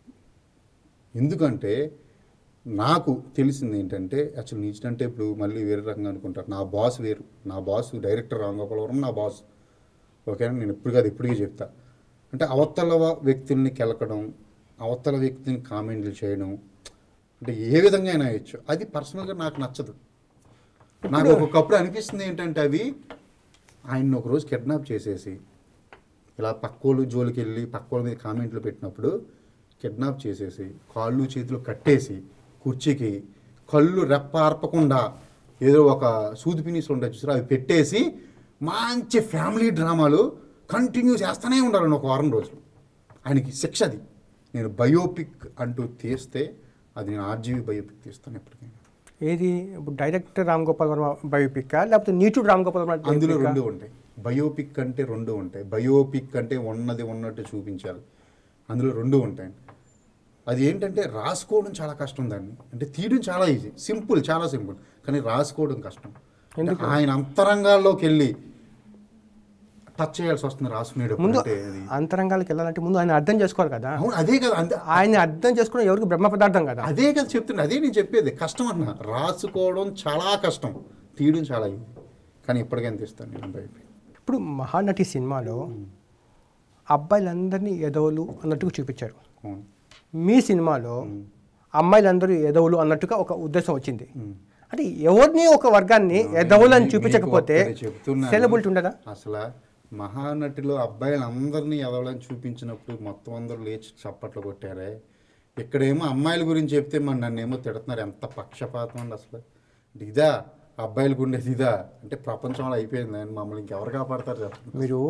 ఎందుకంటే నాకు తెలిసింది ఏంటంటే అసలు నీచుడు అంటే ఇప్పుడు మళ్ళీ వేరే రకంగా అనుకుంటారు నా బాస్ వేరు నా బాస్ డైరెక్టర్ రామ్ గోపాల్ వర్మ నా బాస్ ఓకేనా నేను ఎప్పుడు కాదు ఎప్పటికీ చెప్తా అంటే అవతల వ- వ్యక్తుల్ని కెలకడం అవతల వ్యక్తిని కామెంట్లు చేయడం అంటే ఏ విధంగా అయినా అయ్యచ్చు అది పర్సనల్గా నాకు నచ్చదు నాకు ఒక్కొక్కప్పుడు అనిపిస్తుంది ఏంటంటే అవి ఆయన్ని ఒకరోజు కిడ్నాప్ చేసేసి ఇలా పక్కోళ్ళు జోలికి వెళ్ళి పక్కోళ్ళ మీద కామెంట్లు పెట్టినప్పుడు కిడ్నాప్ చేసేసి కాళ్ళు చేతులు కట్టేసి కుర్చీకి కళ్ళు రెప్ప ఆర్పకుండా ఏదో ఒక సూది పినీసులు ఉంటాయి చూసారు అవి పెట్టేసి మంచి ఫ్యామిలీ డ్రామాలు కంటిన్యూ చేస్తూనే ఉండాలని ఒక వారం రోజులు ఆయనకి శిక్ష అది నేను బయోపిక్ అంటూ తీస్తే అది నేను ఆర్జీవి బయోపిక్ తీస్తాను ఎప్పటికైనా ఏది ఇప్పుడు డైరెక్టర్ రామ్ గోపాల్ వర్మ బయోపిక్ లేకపోతే నీచుడు రామ్ గోపాల్ వర్మ అందులో biopic ఆ? రెండు ఉంటాయి బయోపిక్ అంటే రెండు ఉంటాయి బయోపిక్ అంటే ఉన్నది ఉన్నట్టు చూపించాలి అందులో రెండు ఉంటాయి అది ఏంటంటే రాసుకోవడం చాలా కష్టం దాన్ని అంటే తీయడం చాలా ఈజీ సింపుల్ చాలా సింపుల్ కానీ రాసుకోవడం కష్టం అంటే ఎందుకు? ఆయన అంతరంగాల్లోకి వెళ్ళి టచ్ చేయాల్సి వస్తుంది రాసుకునేటప్పుడు ముందు అంటే అది అంతరంగాలకు వెళ్ళాలంటే ముందు ఆయన అర్థం చేసుకోవాలి కదా అవును అదే కదా అంతే ఆయన అర్థం చేసుకోవడం ఎవరికి బ్రహ్మ పదార్థం కదా అదే కదా చెప్తున్నా అదే నేను చెప్పేది కష్టం అన్న రాసుకోవడం చాలా కష్టం తీయడం చాలా ఈజీ కానీ ఇప్పటికైనా తీస్తాను నేను బయోపిక్ ఇప్పుడు మహానటి సినిమాలో అబ్బాయిలందరినీ ఎదవలు అన్నట్టుగా చూపించారు అవును మీ సినిమాలో అమ్మాయిలందరూ ఎదవులు అన్నట్టుగా ఒక ఉద్దేశం వచ్చింది అంటే ఎవరిని ఒక వర్గాన్ని ఎదవులు అని మీకు చూపించకపోతే ఒక్కటే చెప్తున్నాను. సెలబిలిటీ ఉండదా అసలు మహానటిలో అబ్బాయిలందరినీ ఎదవలని చూపించినప్పుడు మొత్తం అందరూ లేచి చప్పట్లు కొట్టారే ఇక్కడేమో అమ్మాయిల గురించి చెప్తే మరి నన్ను ఏమో తిడుతున్నారు ఎంత పక్షపాతం అండి అసలు అంటే ఇదా అబ్బాయిలకు ఉండేది ఇదా అంటే ప్రపంచంలో అయిపోయింది అని మమ్మల్ని ఇంకెవరు కాపాడతారు చెప్పండి మీరు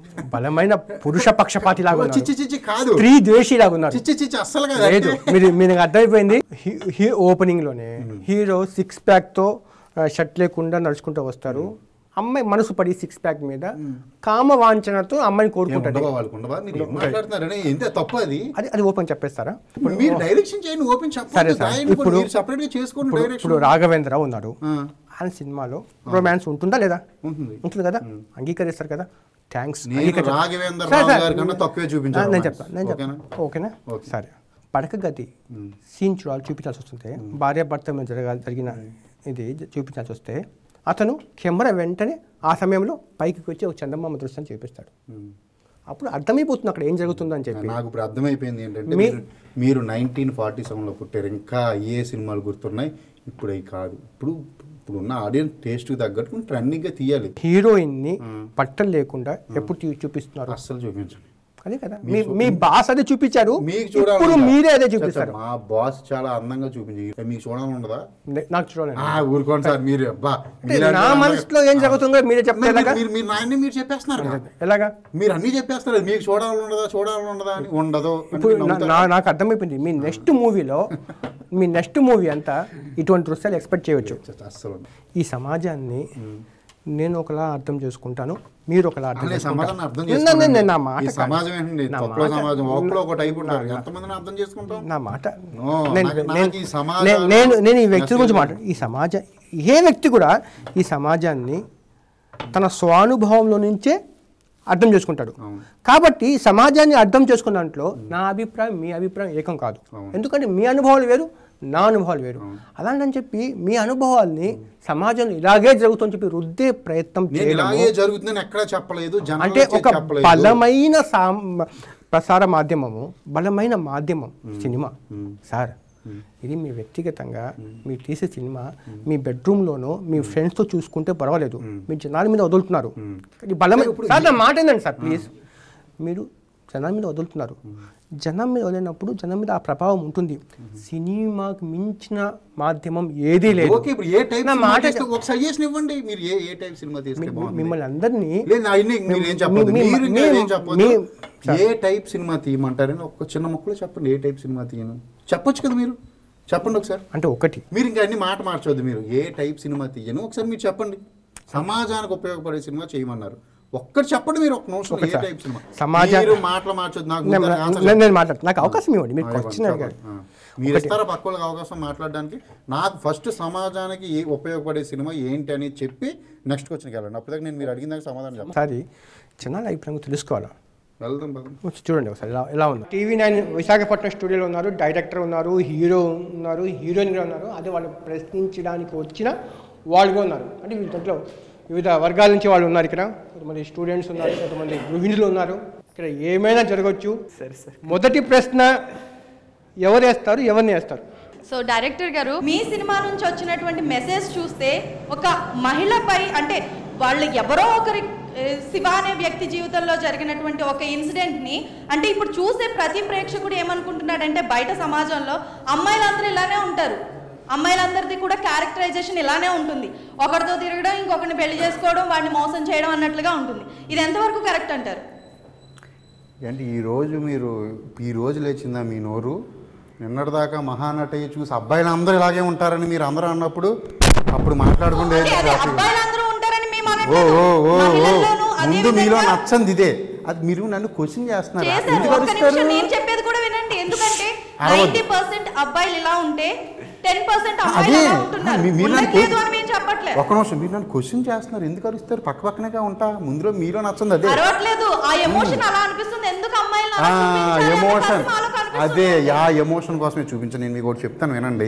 బలమైన పురుష పక్షపాతి లాగా ఉన్నారు చిచ్చి చిచ్చి కాదు స్త్రీ ద్వేషి లాగా ఉన్నారు చిచ్చి చిచ్చి అస్సలు కాదు లేదు మీరు మీకు అర్థమైపోయింది హీ- హీ ఓపెనింగ్ లోనే హీరో సిక్స్ ప్యాక్ తో ఆ, షర్ట్ లేకుండా నడుచుకుంటూ వస్తారు అమ్మాయి మనసు పడి సిక్స్ ప్యాక్ మీద కామ వాంఛనతో అమ్మాయిని ఏం కోరుకుంటాడు ఉండవా వాళ్ళకు ఉండవా మీరు ఏం మాట్లాడుతున్నారని ఎంత తప్పు అది అది అది ఓపెన్ చెప్పేస్తారా ఇప్పుడు మీరు డైరెక్షన్ చేయండి ఓపెన్ సరే చెప్పండి సార్ రాయండి ఇప్పుడు మీరు సపరేట్ గా చేసుకోండి ఇప్పుడు డైరెక్షన్ ఇప్పుడు రాఘవేంద్ర ఉన్నాడు ఆ, ఆయన సినిమాలో రొమాన్స్ ఉంటుందా లేదా ఉంటుంది ఉంటుంది కదా అంగీకరిస్తారు కదా థ్యాంక్స్ నేను రాఘవేంద్ర రావు గారి కన్నా తక్కువే చూపించాను నేను romance. చెప్తాను నేను ఓకేనా? చెప్తాను ఓకేనా ఓకే. సరే పడక గది సీన్ చూడాలి చూపించాల్సి వస్తుంది భార్య భర్త మీద జరగాలి జరిగిన ఇది చూపించాల్సి వస్తే అతను కెమెరా వెంటనే ఆ సమయంలో పైకి వచ్చి ఒక చందమామ దృశ్యం చూపిస్తాడు ఉమ్. అప్పుడు అర్థమైపోతుంది అక్కడ ఏం జరుగుతుందని చెప్పి నాకు ఇప్పుడు అర్థమైపోయింది ఏంటంటే మీ- మీరు- మీరు నైన్టీన్ ఫార్టీ సెవెన్లో పుట్టారు ఇంకా ఏ సినిమాలు గుర్తున్నాయి ఇప్పుడు అవి కాదు ఇప్పుడు ఇప్పుడు ఉన్న ఆడియన్స్ టేస్ట్ తగ్గట్టు ట్రెండింగ్గా తీయాలి హీరోయిన్ ని పట్టలు లేకుండా ఎప్పుడు తీ- చూపిస్తున్నారు అస్సలు చూపించండి అదే కదా మీ మీ బాస్ అదే చూపించారు మీకు ఇప్పుడు చూడాలి మీరే అదే చూపిస్తారు మా బాస్ చాలా అందంగా చూపించి మీకు చూడాలని ఉండదా నే- నాకు చూడండి ఆ, ఊరుకోండి సార్ మీరు అబ్బా అంటే మీలాంటి నా వాళ్ళ- మనసులో ఏం జరుగుతుందో మీరే చెప్తే మీరు- ఎలాగా? మీరు మీరు నాయన్ని మీరు చెప్పేస్తున్నారు కదా. ఎలాగా మీరు అన్ని చెప్పేస్తారు మీకు చూడాలని ఉండదా చూడాలని ఉండదా అని ఉండదు అంటే ఇప్పుడు మీరు నా- నమ్ముతారా? నా- నాకు అర్థమైపోయింది మీ నెక్స్ట్ మూవీలో మీ నెక్స్ట్ మూవీ అంతా ఇటువంటి దృశ్యాలు ఎక్స్పెక్ట్ చేయవచ్చు అస్సలు ఈ సమాజాన్ని నేను ఒకలా అర్థం చేసుకుంటాను మీరు ఒకలా అర్థం అసలు ఈ సమాజాన్ని అర్థం చేసుకుంటారు. నేను- నేను- నేను నా చేసుకోండి. మాట ఈ సమాజం ఏంటండి నా తొక్కలో మాట- సమాజం ఒక్కలో ఒక టైప్ ఉంటారు ఎంతమందిని అర్థం చేసుకుంటాం నా మాట No, నేను- నాకు- నేను- నాకు ఈ సమాజాన్ని- నేను- నేను నేను ఈ వ్యక్తి గురించి మసీదు- మాట్లాడు ఈ సమాజం ఏ వ్యక్తి కూడా ఈ సమాజాన్ని తన స్వానుభవంలో నుంచే అర్థం చేసుకుంటాడు అవును. కాబట్టి ఈ సమాజాన్ని అర్థం చేసుకున్న దాంట్లో నా అభిప్రాయం మీ అభిప్రాయం ఏకం కాదు అవును. ఎందుకంటే మీ అనుభవాలు వేరు నా అనుభవాలు వేరు అలాంటని చెప్పి మీ అనుభవాల్ని సమాజంలో ఇలాగే జరుగుతుందని చెప్పి రుద్దే ప్రయత్నం నేను చేయడం ఇలాగే జరుగుతుందని ఎక్కడా చెప్పలేదు అంటే జనాలకి ఒక చెప్పలేదు బలమైన సామ్ ప్రసార మాధ్యమము బలమైన మాధ్యమం సినిమా సార్ ఇది మీ వ్యక్తిగతంగా మీరు తీసే సినిమా మీ బెడ్రూమ్లోనో మీ ఫ్రెండ్స్తో చూసుకుంటే పర్వాలేదు మీ జనాల మీద వదులుతున్నారు ఇది బలమైన సార్ నా మాట ఏంటండి సార్ ప్లీజ్ మీరు జనాల మీద వదులుతున్నారు జనం మీద వదిలినప్పుడు జనం మీద ఆ ప్రభావం ఉంటుంది సినిమాకి మించిన మాధ్యమం ఏదీ లేదు ఓకే ఇప్పుడు ఏ టైప్ నా సినిమా మాట తీస్తే ఒక సజెషన్ ఇవ్వండి మీరు ఏ ఏ టైప్ సినిమా తీస్తే బాగుంది మిమ్మల్ని అందరినీ లేదు అవన్నీ మీరు ఏం చెప్పదు మీ- మీరు ఇంకా మీ- ఏం చెప్పదు మీ- ఏ టైప్ సినిమా తీయమంటారని ఒక చిన్న ముక్కలో చెప్పండి ఏ టైప్ సినిమా తీయను చెప్పొచ్చు కదా మీరు చెప్పండి ఒకసారి అంటే ఒకటి మీరు ఇంకా అన్ని మాట మార్చొద్దు మీరు ఏ టైప్ సినిమా తీయను ఒకసారి మీరు చెప్పండి సమాజానికి ఉపయోగపడే సినిమా చేయమన్నారు ఒక్కటి చెప్పండి మీరు ఒక నిమిషం ఒకటి ఏ సార్. టైప్ సినిమా సమాజ- మీరు మాటలు మార్చొద్దు నాకు నేను ముందు answer నేను- నేను మాట్లాడు నాకు అవకాశం ఇవ్వండి మీరు ఆ, క్వశ్చన్ ఇవ్వండి, అడిగారు చెప్పండి. ఆ. మీరు ఇస్తారా పక్క వాళ్ళకి అవకాశం మాట్లాడడానికి నాకు ఫస్ట్ సమాజానికి ఏ ఉపయోగపడే సినిమా ఏంటి అని చెప్పి నెక్స్ట్ క్వశ్చన్కి వెళ్ళండి అప్పటిదాకా నేను మీరు అడిగిన దానికి సమాధానం చెప్పండి ఒకసారి జనాల అభిప్రాయం తెలుసుకోవాలా వెళ్దాం వెళ్దాం వచ్చి చూడండి ఒకసారి ఎలా ఎలా ఉంది టీవీ నైన్ విశాఖపట్నం స్టూడియోలో ఉన్నారు డైరెక్టర్ ఉన్నారు హీరో ఉన్నారు హీరోయిన్ కూడా ఉన్నారు అదే వాళ్ళు ప్రశ్నించడానికి వచ్చిన వాళ్ళు కూడా ఉన్నారు అంటే వీళ్ళ దాంట్లో వివిధ వర్గాల నుంచి వాళ్ళు ఉన్నారు ఇక్కడ కొంతమంది స్టూడెంట్స్ ఉన్నారు కొంతమంది గృహిణులు ఉన్నారు ఇక్కడ ఏమైనా జరగవచ్చు సరే సరే మొదటి ప్రశ్న ఎవరు వేస్తారు ఎవరిని వేస్తారు సో డైరెక్టర్ గారు మీ సినిమా నుంచి వచ్చినటువంటి మెసేజ్ చూస్తే ఒక మహిళపై అంటే వాళ్ళు ఎవరో ఒకరి ఏ, శివ అనే వ్యక్తి జీవితంలో జరిగినటువంటి ఒక ఇన్సిడెంట్ని అంటే ఇప్పుడు చూసే ప్రతి ప్రేక్షకుడు ఏమనుకుంటున్నాడంటే బయట సమాజంలో అమ్మాయిలందరూ ఇలానే ఉంటారు అమ్మాయిలందరిది కూడా క్యారెక్టరైజేషన్ ఇలానే ఉంటుంది ఒకరితో తిరగడం ఇంకొకరిని పెళ్లి చేసుకోవడం వాడిని మోసం చేయడం అన్నట్లుగా ఉంటుంది ఇది ఎంతవరకు కరెక్ట్ అంటారు అంటే ఈరోజు మీరు ఈ రోజు లేచిందా మీ నోరు నిన్నటిదాకా మహానటి చూసి అబ్బాయిలు అందరూ ఇలాగే ఉంటారని మీరు అందరూ అన్నప్పుడు అప్పుడు మాట్లాడుకుంటే అదే, అదే, అబ్బాయిలందరూ ఉంటారని మేము ఓ అనట్లేదు. ఓ ఓ ఓ మహిళల్లోనూ అదే ముందు మీలో విధంగా నచ్చంది ఇదే అది మీరు నన్ను క్వశ్చన్ చేస్తున్నారు చేశారు ఎందుకు ఒక్క నిమిషం అరుస్తారు? నేను చెప్పేది కూడా వినండి ఎందుకంటే అరవద్దు. నైన్టీ పర్సెంట్ అబ్బాయిలు ఇలా ఉంటే టెన్ పర్సెంట్ అదే అమ్మాయిలు ఇలా ఉంటున్నారు మీ- మీరు నన్ను ఉండట్లేదు అని మేము చెప్పట్లేదు ఒక నిమిషం మీరు నన్ను క్వశ్చన్ చేస్తున్నారు ఎందుకు అరుస్తారు పక్క పక్కనేగా ఉంటా ముందులో మీలో నచ్చంది అదే అరవట్లేదు ఆ ఎమోషన్ అలా అనిపిస్తుంది ఎందుకు అమ్మాయిలు ఆ ఎమోషన్ అదే ఆ ఎమోషన్ కోసమే చూపించాను నేను మీకు ఒకటి చెప్తాను వినండి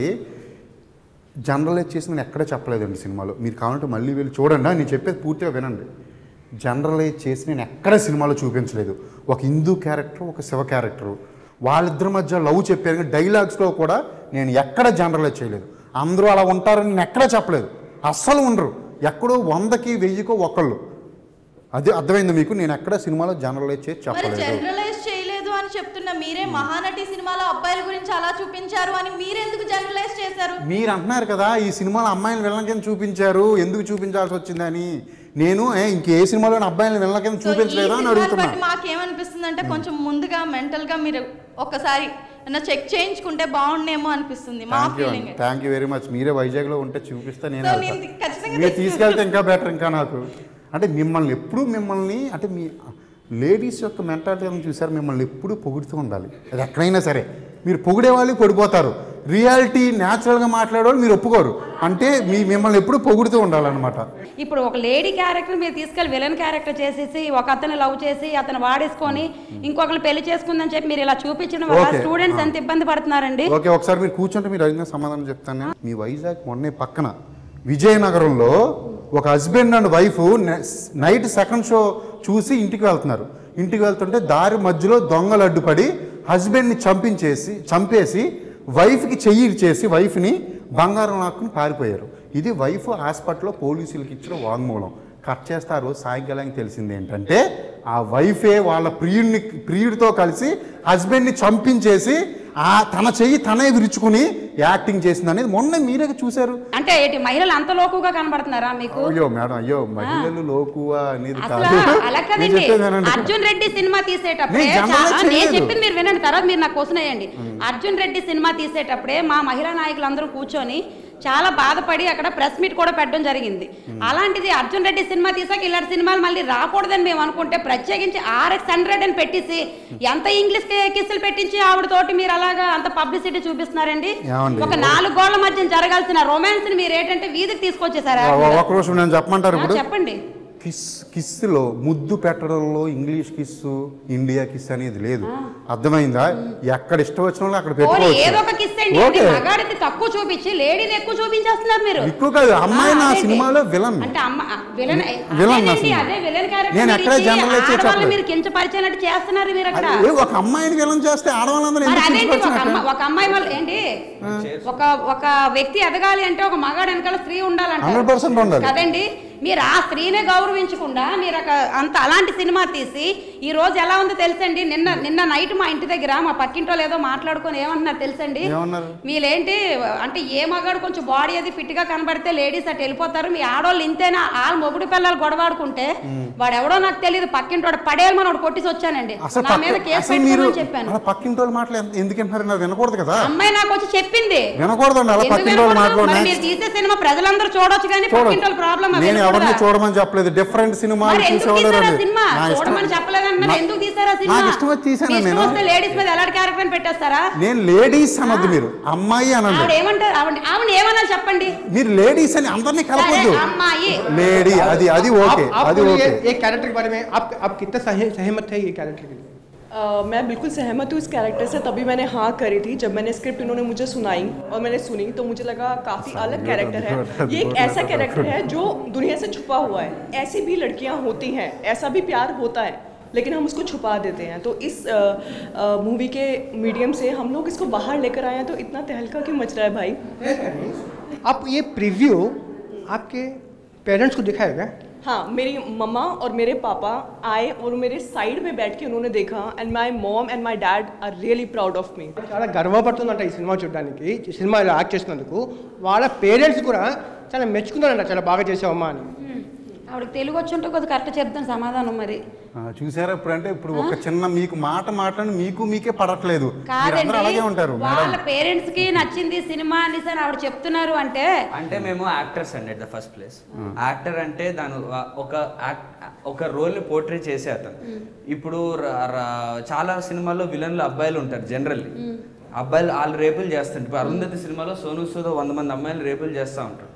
జనరలైజ్ చేసి నేను ఎక్కడ చెప్పలేదండి సినిమాలో మీరు కావాలంటే మళ్ళీ వెళ్ళి చూడండి నేను చెప్పేది పూర్తిగా వినండి జనరలైజ్ చేసి నేను ఎక్కడ సినిమాలో చూపించలేదు ఒక హిందూ క్యారెక్టర్ ఒక శివ క్యారెక్టర్ వాళ్ళిద్దరి మధ్య లవ్ చెప్పాను కానీ డైలాగ్స్లో కూడా నేను ఎక్కడ జనరలైజ్ చేయలేదు అందరూ అలా ఉంటారని నేను ఎక్కడ చెప్పలేదు అస్సలు ఉండరు ఎక్కడో వందకి వెయ్యికో ఒకళ్ళు అదే అర్థమైంది మీకు నేను ఎక్కడ సినిమాలో జనరలైజ్ చేసి మరి చెప్పలేదు జనరలైజ్ చేయలేదు అని చెప్తున్న మీరే మహానటి సినిమాలో అబ్బాయిల గురించి అలా చూపించారు అని మీరెందుకు జనరలైజ్ చేశారు మీరు అంటున్నారు కదా ఈ సినిమాలో అమ్మాయిలు విలన్ కింద చూపించారు ఎందుకు చూపించాల్సి వచ్చిందని నేను ఏ, ఇంకే సినిమాలో అబ్బాయిలు విలన్ కింద సో ఈ చూపించలేదా అని సినిమాని అడుగుతున్నా బట్టి మాకేమనిపిస్తుంది అంటే కొంచెం ముందుగా మెంటల్ గా మీరు ఒకసారి చెక్ చేయించుకుంటే బాగుండేమో అనిపిస్తుంది మా thank you feeling thank you very much మీరే వైజాగ్లో ఉంటే చూపిస్తే నేను సో వెళ్తా. నేను ఖచ్చితంగా మీరు తీసుకెళ్తే ఇంకా బెటర్ ఇంకా నాకు అంటే మిమ్మల్ని ఎప్పుడు మిమ్మల్ని అంటే మీ లేడీస్ యొక్క మెంటాలిటీ చూసారు మిమ్మల్ని ఎప్పుడు పొగుడుతూ ఉండాలి అది ఎక్కడైనా సరే మీరు పొగిడే వాళ్ళు పడిపోతారు రియాలిటీ న్యాచురల్గా మాట్లాడేవాళ్ళు మీరు ఒప్పుకోరు అంటే మీ మిమ్మల్ని ఎప్పుడు పొగుడుతూ ఉండాలన్నమాట ఇప్పుడు ఒక లేడీ క్యారెక్టర్ మీరు తీసుకెళ్ళి విలన్ క్యారెక్టర్ చేసేసి ఒక అతను లవ్ చేసి అతను వాడేసుకొని ఇంకొకరు పెళ్లి చేసుకుందని చెప్పి మీరు ఇలా చూపించడం వల్ల Okay. స్టూడెంట్స్ ఎంత ఇబ్బంది పడుతున్నారండి ఓకే ఒకసారి మీరు కూర్చుంటే మీరు అడిగిన సమాధానం చెప్తాను నేను. మీ వైజాగ్ మొన్నే పక్కన విజయనగరంలో ఒక husband and wife night second show చూసి ఇంటికి వెళ్తున్నారు ఇంటికి వెళ్తుంటే దారి మధ్యలో దొంగలు అడ్డుపడి హస్బెండ్ని చంపించేసి చంపేసి వైఫ్కి చెయ్యి చేసి వైఫ్ని బంగారం లాక్కుని పారిపోయారు ఇది వైఫ్ హాస్పిటల్లో పోలీసులకి ఇచ్చిన వాంగ్మూలం కట్ చేస్తారు సాయంకాలానికి తెలిసింది ఏంటంటే ఆ వైఫే వాళ్ళ ప్రియుడిని ప్రియుడితో కలిసి హస్బెండ్ని చంపించేసి ఆ తన చెయ్యి తనే విరుచుకుని యాక్టింగ్ చేసింది అనేది మొన్న మీరే చూశారు అంటే ఏంటి మహిళలు అంత లోకుగా కనబడుతున్నారా మీకు అయ్యో మేడం అయ్యో మహిళలు లోకువా అనేది అసలు కాదు అలా నేను కదండి చెప్పేది వినండి. అర్జున్ రెడ్డి సినిమా తీసేటప్పుడే నేను జనరల్గా చా- నేను చేయలేదు. చెప్పింది మీరు వినండి తర్వాత మీరు నాకు క్వశ్చన్ వేయండి అర్జున్ రెడ్డి సినిమా తీసేటప్పుడే మా మహిళా నాయకులందరూ కూర్చొని చాలా బాధపడి అక్కడ ప్రెస్ మీట్ కూడా పెట్టడం జరిగింది అలాంటిది అర్జున్ రెడ్డి సినిమా తీసాక ఇలాంటి సినిమాలు మళ్ళీ రాకూడదని మేము అనుకుంటే ప్రత్యేకించి ఆర్ఎక్స్ హండ్రెడ్ అని పెట్టేసి ఎంత ఇంగ్లీష్ కిస్సులు పెట్టించి ఆవిడతోటి మీరు అలాగా అంత పబ్లిసిటీ చూపిస్తున్నారండి ఏమండి? ఒక నాలుగు గోళ్ల మధ్య జరగాల్సిన రొమాన్స్ ని మీరు ఏంటంటే వీధికి తీసుకొచ్చేసారా ఒ- ఒక్క రోజు నేను చెప్పమంటారు ఇప్పుడు చెప్పండి కిస్ కిస్లో ముద్దు పెట్టడంలో ఇంగ్లీష్ కిస్సు ఇండియా కిస్ అనేది లేదు అర్థమైందా ఎక్కడ ఇష్టం వచ్చిన వాళ్ళు అక్కడ పోనీ ఏదో ఒక పెట్టుకోవచ్చు కిస్ అండి ఓకే. అది మగాడిది తక్కువ చూపించి లేడీని ఎక్కువ చూపించేస్తున్నారు మీరు ఎక్కువ కాదు అమ్మాయి ఆ, నా అదేంటి? సినిమాలో విలన్ అంటే అమ్మ ఆ, విలన్ విలన్ నా అదేనండి, సినిమా. అదే విలన్ క్యారెక్టర్ నేను మీరు ఎక్కడ ఇచ్చి జనరలైజ్ చేసి ఆడవాళ్ళని చెప్పలేదు. మీరు కించపరిచినట్టు చేస్తున్నారు మీరు అక్కడ అదే ఒక అమ్మాయిని విలన్ చేస్తే ఆడవాళ్ళందరూ మరి ఎందుకు అదేంటి ఒక కించపరిచినట్టు? అమ్మ ఒక అమ్మాయి వల్ల ఏంటి ఒక ఒక వ్యక్తి ఎదగాలి అంటే ఒక మగాడు వెనకాల స్త్రీ ఉండాలంట 100% ఉండాలి. కదండి మీరు ఆ స్త్రీనే గౌరవించకుండా మీరు ఒక అంత అలాంటి సినిమా తీసి ఈ రోజు ఎలా ఉందో తెలుసండి నిన్న నిన్న నైట్ మా ఇంటి దగ్గర మా పక్కింటో లేదో మాట్లాడుకొని ఏమంటున్నారు తెలుసండి ఏమన్నారు? మీలేంటి అంటే ఏ మగాడు కొంచెం బాడీ అది ఫిట్ గా కనబడితే లేడీస్ అటు వెళ్ళిపోతారు మీ ఆడవాళ్ళు ఇంతేనా వాళ్ళ మొగుడు పిల్లలు గొడవాడుకుంటే వాడు ఎవడో నాకు తెలియదు పక్కింటోడు పడేయాలి మనం కొట్టిసి వచ్చానండి అసలు నా మీద పక్క- కేసు అసలు మీరు పెట్టుకోమని చెప్పాను అలా పక్కింటి వాళ్ళ మాటలు ఎంత- ఎందుకు వింటున్నారు నాకు వినకూడదు కదా అమ్మాయి నాకు వచ్చి చెప్పింది వినకూడదండి అలా ఎందుకు పక్కింటి వాళ్ళ వినకూడదు? మాటలు మరి ఉన్నాయి. మీరు తీసే సినిమా ప్రజలందరూ చూడొచ్చు కానీ చూడొచ్చు. పక్కింటి వాళ్ళ ప్రాబ్లం నేను ఎవరిని చూడరా? చూడమని చెప్పలేదు డిఫరెంట్ సినిమాలు మరి ఎందుకు చూసేవాళ్ళు తీసారా రండి. సినిమా నా ఇష్టం- చూడమని చెప్పలేదన్నారు నా- ఎందుకు తీసారా సినిమా నాకు ఇష్టం వచ్చి తీసాను మీ ఇష్టం నేను వస్తే లేడీస్ మీద ఎలాంటి క్యారెక్టర్ పెట్టేస్తారా నేను లేడీస్ అనొద్దు మీరు అమ్మాయి అనండి ఆవిడ ఏమంటారు ఆవిడ ఆవిడ ఏమన్నా చెప్పండి మీరు లేడీస్ అని అందరినీ కలపొద్దు సరే, అమ్మాయి. లేడీ అది అది ఓకే आप- आप అది बोलिए, ఓకే ये कैरेक्टर के बारे में आप आप कितना सही सहमत है ये कैरेक्टर के लिए अ, मैं बिल्कुल सहमत हूँ इस कैरेक्टर से तभी मैंने हाँ करी थी जब मैंने स्क्रिप्ट इन्होंने मुझे सुनाई और मैंने सुनी तो मुझे लगा काफ़ी अलग कैरेक्टर है ये एक ऐसा कैरेक्टर है जो दुनिया से छुपा हुआ है ऐसी भी लड़कियाँ होती हैं ऐसा भी प्यार होता है लेकिन हम उसको छुपा देते हैं तो इस मूवी के मीडियम से हम लोग इसको बाहर लेकर आए हैं तो इतना तहलका क्यों मच रहा है भाई आप ये प्रीव्यू आपके पेरेंट्स को दिखाया क्या हाँ मेरी मम्मा और मेरे पापा आए और मेरे साइड में बैठ के उन्होंने देखा and my mom and my dad are really proud of me చాలా గర్వపడుతుందంట ఈ సినిమా చూడడానికి ఈ సినిమా ఇలా యాక్ట్ చేసినందుకు వాళ్ళ పేరెంట్స్ కూడా చాలా మెచ్చుకున్నారంట చాలా బాగా చేసావమ్మా అని ఆవిడకి తెలుగు వచ్చి ఉంటే కొద్దిగా కరెక్ట్ చెప్తాను సమాధానం మరి ఆ, చూసారా ఇప్పుడు అంటే ఇప్పుడు ఒక చిన్న మీకు మాట మాట్లాడి మీకు మీకే పడట్లేదు మీరందరూ కాదండి అలాగే ఉంటారు వాళ్ళ మేడం పేరెంట్స్ కి నచ్చింది సినిమా అనేసి అని ఆవిడ చెప్తున్నారు అంటే అంటే మేము యాక్టర్స్ అండి at the first place actor అంటే దాని ఒక యాక్- ఒక రోల్ ని పోర్ట్రే చేసే అతను ఇప్పుడు ర- ర- చాలా సినిమాల్లో విలన్లు అబ్బాయిలు ఉంటారు జనరల్లీ అబ్బాయిలు వాళ్ళు రేపులు చేస్తుంటారు ఇప్పుడు అరుంధతి సినిమాలో సోను సూద్ వంద మంది అమ్మాయిలు రేపులు చేస్తూ ఉంటారు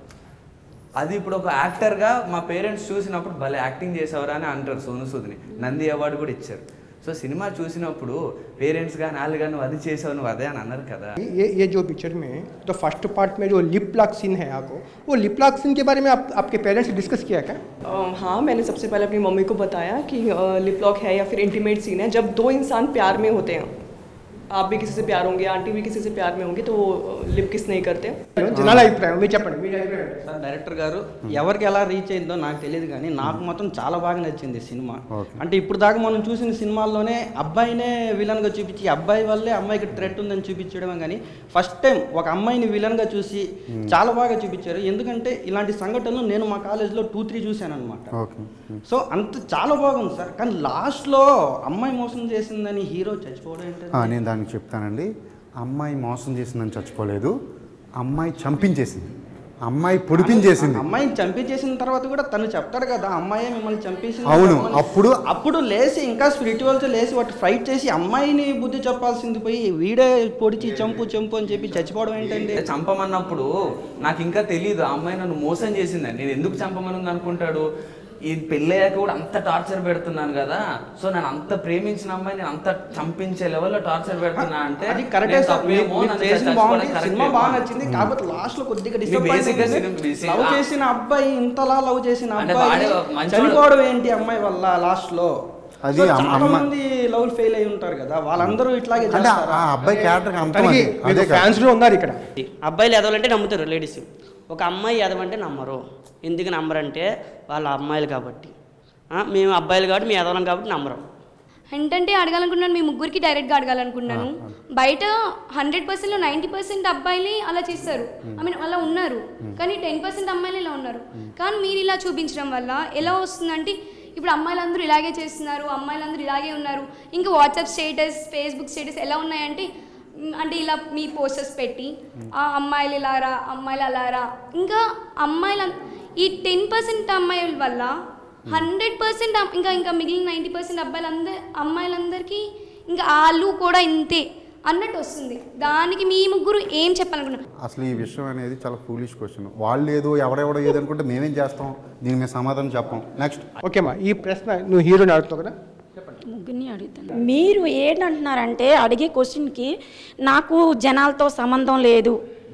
అది ఇప్పుడు ఒక యాక్టర్గా మా పేరెంట్స్ చూసినప్పుడు భలే యాక్టింగ్ చేసేవారా అని అంటారు సోను సూద్ని నంది అవార్డు కూడా ఇచ్చారు సో సినిమా చూసినప్పుడు పేరెంట్స్ కానీ వాళ్ళు కానీ నువ్వు అది చేసావు నువ్వు అదే అని అన్నారు కదా ये ये जो पिक्चर में तो फर्स्ट पार्ट में जो लिप लॉक सीन है आपको वो लिप लॉक सीन के बारे में आप आपके पेरेंट्स से डिस्कस किया क्या अ, हाँ मैंने सबसे पहले अपनी मम्मी को बताया कि लिप लॉक है या फिर इंटीमेट सीन है जब दो इंसान प्यार में होते हैं आप भी किसी से प्यार होंगे आंटी भी किसी से प्यार में होंगे तो लिप किस नहीं करते జనాల అభిప్రాయం మీరు చెప్పండి మీ అభిప్రాయం సార్ డైరెక్టర్ గారు ఎవరికి ఎలా రీచ్ అయిందో నాకు తెలియదు కానీ నాకు మాత్రం చాలా బాగా నచ్చింది సినిమా Okay. అంటే ఇప్పుడు దాకా మనం చూసిన సినిమాల్లోనే అబ్బాయినే విలన్గా చూపించి అబ్బాయి వల్లే అమ్మాయికి థ్రెట్ ఉందని చూపించడమే కానీ ఫస్ట్ టైం ఒక అమ్మాయిని విలన్గా చూసి చాలా బాగా చూపించారు ఎందుకంటే ఇలాంటి సంఘటనలు నేను మా కాలేజ్లో టూ త్రీ చూశాను అనమాట ఓకే సో అంత చాలా బాగుంది సార్ కానీ లాస్ట్లో అమ్మాయి మోసం చేసిందని హీరో చచ్చిపోవడం ఆ, ఏంటంటే నేను దానికి చెప్తానండి అమ్మాయి మోసం చేసిందని చచ్చిపోలేదు అమ్మాయి చంపించేసింది అమ్మాయి పొడిపించేసింది అమ్మాయిని చంపించేసిన తర్వాత కూడా తను చెప్తాడు కదా అమ్మాయి మిమ్మల్ని చంపేసింది అవును, అని. అప్పుడు- అప్పుడు లేచి ఇంకా స్పిరిచువల్స్ లేచి వాటి ఫైట్ చేసి అమ్మాయిని బుద్ధి చెప్పాల్సింది పోయి వీడే పొడిచి చంపు చంపు అని చెప్పి చచ్చిపోవడం ఏంటండి అంటే చంపమన్నప్పుడు నాకు ఇంకా తెలియదు ఆ అమ్మాయి నన్ను మోసం చేసిందని నేను ఎందుకు చంపమని ఉంది అనుకుంటాడు ఈ పెళ్ళయ్యాక కూడా అంత టార్చర్ పెడుతున్నాను కదా సో నేను అంత ప్రేమించిన అమ్మాయి నేను అంత చంపించే లెవెల్లో టార్చర్ పెడుతున్నా అంటే అది కరెక్టే నేను సార్ తప్పేమో, మీరు నన్ను చేసిన చచ్చిపోవడం బాగుంది correct సినిమా ఏమో. బాగా నచ్చింది కాకపోతే లాస్ట్ లో కొద్దిగా మీ basic గా సినిమా- డిసప్పాయింట్ basic- లవ్ ఆ. చేసిన అబ్బాయి ఇంతలా లవ్ చేసిన అంటే అబ్బాయి వాడే మంచోడు. చనిపోవడం ఏంటి అమ్మాయి వల్ల లాస్ట్ లో అది సో అమ్మ- చాలా అమ్మ- మంది లవ్ ఫెయిల్ అయి ఉంటారు కదా వాళ్ళందరూ ఇట్లాగే అంటే చేస్తారా? ఆ అబ్బాయి క్యారెక్టర్ అంత తనకి అదే కాదు. ఫ్యాన్స్ కూడా ఉన్నారు ఇక్కడ అబ్బాయిలు ఎదవాలంటే నమ్ముతారు లేడీస్ ఒక అమ్మాయి ఎదవంటే నమ్మరు ఎందుకు నమ్మరంటే వాళ్ళ అమ్మాయిలు కాబట్టి ఆ, మేము అబ్బాయిలు కాబట్టి మేము ఎదవలం కాబట్టి నమ్మరు ఏంటంటే అడగాలనుకున్నాను మీ ముగ్గురికి డైరెక్ట్గా అడగాలనుకున్నాను బయట హండ్రెడ్ పర్సెంట్లో నైంటీ పర్సెంట్ అబ్బాయిలే అలా చేస్తారు ఐ మీన్ అలా ఉన్నారు కానీ టెన్ పర్సెంట్ అమ్మాయిలు ఇలా ఉన్నారు కానీ మీరు ఇలా చూపించడం వల్ల ఎలా వస్తుందంటే ఇప్పుడు అమ్మాయిలందరూ ఇలాగే చేస్తున్నారు అమ్మాయిలందరూ ఇలాగే ఉన్నారు ఇంకా వాట్సాప్ స్టేటస్ ఫేస్బుక్ స్టేటస్ ఎలా ఉన్నాయంటే మ్, అంటే ఇలా మీ పోస్టర్స్ పెట్టి ఆ అమ్మాయిలు ఇలా రా అమ్మాయిలు అలా రా ఇంకా అమ్మాయిల ఈ టెన్ పర్సెంట్ అమ్మాయిల వల్ల హండ్రెడ్ పర్సెంట్ ఇంకా ఇంకా మిగిలిన నైంటీ పర్సెంట్ అబ్బాయిలందరూ అమ్మాయిలందరికీ ఇంకా వాళ్ళు కూడా ఇంతే అన్నట్టు వస్తుంది దానికి మీ ముగ్గురు ఏం చెప్పాలనుకున్నారు అసలు ఈ విషయం అనేది చాలా ఫూలిష్ క్వశ్చన్ వాళ్ళు ఏదో ఎవరెవడో ఏదో అనుకుంటే మేమేం చేస్తాం దీని మీద సమాధానం చెప్పం నెక్స్ట్ ఓకేమ్మా ఈ ప్రశ్న నువ్వు హీరోని అడుగుతావు కదా ముగ్గురిని అడుగుతాను మీరు ఏంటంటున్నారంటే అడిగే క్వశ్చన్కి నాకు జనాలతో సంబంధం లేదు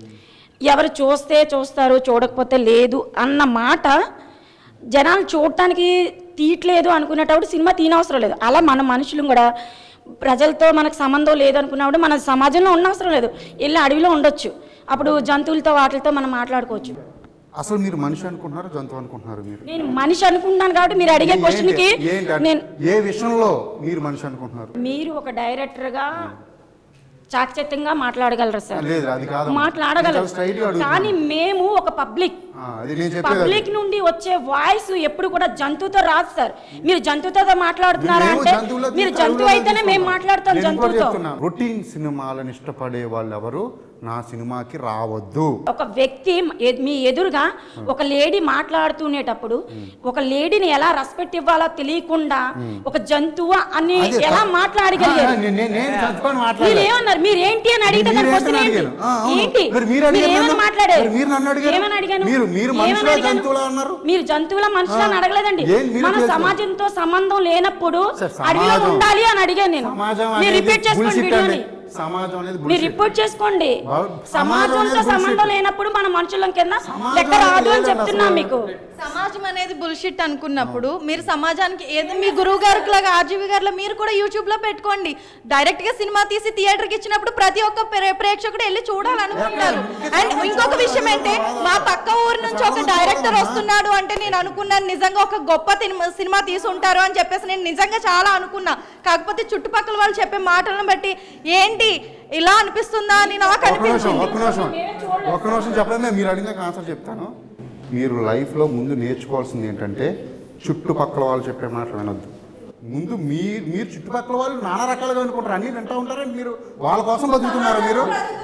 ఎవరు చూస్తే చూస్తారు చూడకపోతే లేదు అన్న మాట జనాలు చూడటానికి తీయట్లేదు అనుకునేటప్పుడు సినిమా తీనవసరం లేదు అలా మన మనుషులు కూడా ప్రజలతో మనకు సంబంధం లేదు అనుకున్నప్పుడు మన సమాజంలో ఉండవసరం లేదు వెళ్ళి అడవిలో ఉండొచ్చు అప్పుడు జంతువులతో వాటితో మనం మాట్లాడుకోవచ్చు అసలు మీరు మనిషి అనుకుంటున్నారు జంతువు అనుకుంటున్నారు మీరు నేను మనిషి అనుకుంటున్నాను కాబట్టి మీరు అడిగే ఏంటి- క్వశ్చన్కి ఏంటి అంటే నేను ఏ విషయంలో మీరు మనిషి అనుకుంటున్నారు మీరు ఒక డైరెక్టర్గా చాకచక్యంగా మాట్లాడగలరు సార్ లేదు అది కాదు మాట్లాడగలరు స్ట్రైట్ గా కానీ అడుగుతున్నాను. మేము ఒక పబ్లిక్ ఆ, అది నేను చెప్పేది అది. పబ్లిక్ నుండి వచ్చే వాయిస్ ఎప్పుడు కూడా జంతువుతో రాదు సార్ మీరు జంతువుతో మాట్లాడుతున్నారా మేము అంటే జంతువులో మీరు తీసుకు- జంతువు అయితేనే మేము మాట్లాడతాం నేను ఇంకోటి జంతువుతో చెప్తున్నా. రొటీన్ సినిమాలను ఇష్టపడే వాళ్ళు ఎవరు నా సినిమాకి రావద్దు ఒక వ్యక్తి ఎ- మీ ఎదురుగా ఒక లేడీ మాట్లాడుతునేటప్పుడు ఒక లేడీని ఎలా రెస్పెక్ట్ ఇవ్వాలో తెలియకుండా ఒక జంతువు అని అదే, ఎలా ఆ, మాట్లాడగలిగారు ఆ, నేను- నేను- నేను చదువుకొని మీరు మాట్లాడలేదు. ఏమన్నారు మీరు ఏంటి అని అడిగితే మీరు దాని ఏంటని క్వశ్చన్ ఏంటి అడిగాను. ఆ, అవును. ఏంటి మరి మీరు అడిగారు ఏమని నన్ను? మాట్లాడారు మరి మీరు నన్ను అడిగారు. ఏమని అడిగాను మీరు- మీరు ఏమని మనుషులా, అడిగాను? జంతువులా అన్నారు? మీరు జంతువుల మనుషులని ఆ. అడగలేదండి ఏం మీరు మన చేస్తారు? సమాజంతో సంబంధం లేనప్పుడు సార్, అడవిలో సమాజం- ఉండాలి అని అడిగాను నేను సమాజం మీరు అనేది రిపీట్ చేసుకోండి bullshit వీడియోని అండి. సమాజం అనేది మీరు bullshit. రిపోర్ట్ చేసుకోండి బాబు, సమాజం సమాజంతో అనేది సంబంధం bullshit. లేనప్పుడు మన మనుషులం కింద సమాజం లెక్క రాదు అనేది అని లేదండి చెప్తున్నా అసలు. మీకు సమాజం అనేది బుల్షిట్ అనుకున్నప్పుడు మీరు సమాజానికి ఏదో మీ గురువు గారికి లాగా ఆర్జీవి గారిలో మీరు కూడా యూట్యూబ్ లో పెట్టుకోండి డైరెక్ట్ గా సినిమా తీసి థియేటర్ కి ఇచ్చినప్పుడు ప్రతి ఒక్క ప్రే- ప్రేక్షకుడు వెళ్ళి చూడాలనుకుంటారు అండ్ ఇంకొక విషయం ఏంటంటే మా పక్క ఊరు నుంచి ఒక డైరెక్టర్ వస్తున్నాడు అంటే నేను అనుకున్నాను నిజంగా ఒక గొప్ప తిన్- సినిమా తీసి ఉంటారు అని చెప్పేసి నేను నిజంగా చాలా అనుకున్నా కాకపోతే చుట్టుపక్కల వాళ్ళు చెప్పే మాటలను బట్టి ఏంటి ఇలా అనిపిస్తుందా అని నాకు ఒక్క నిమిషం అనిపించింది ఒక్క నిమిషం ఒక్క నిమిషం చెప్పలేదు మీరు అడిగిన ఆన్సర్ చెప్తాను మీరు లైఫ్లో ముందు నేర్చుకోవాల్సింది ఏంటంటే చుట్టుపక్కల వాళ్ళు చెప్పే మాటలు వినొద్దు ముందు మీ మీరు చుట్టుపక్కల వాళ్ళు నానా రకాలుగా అనుకుంటారు అన్ని వింటూ ఉంటారండి మీరు వాళ్ళ కోసం బతుకుతున్నారు మీరు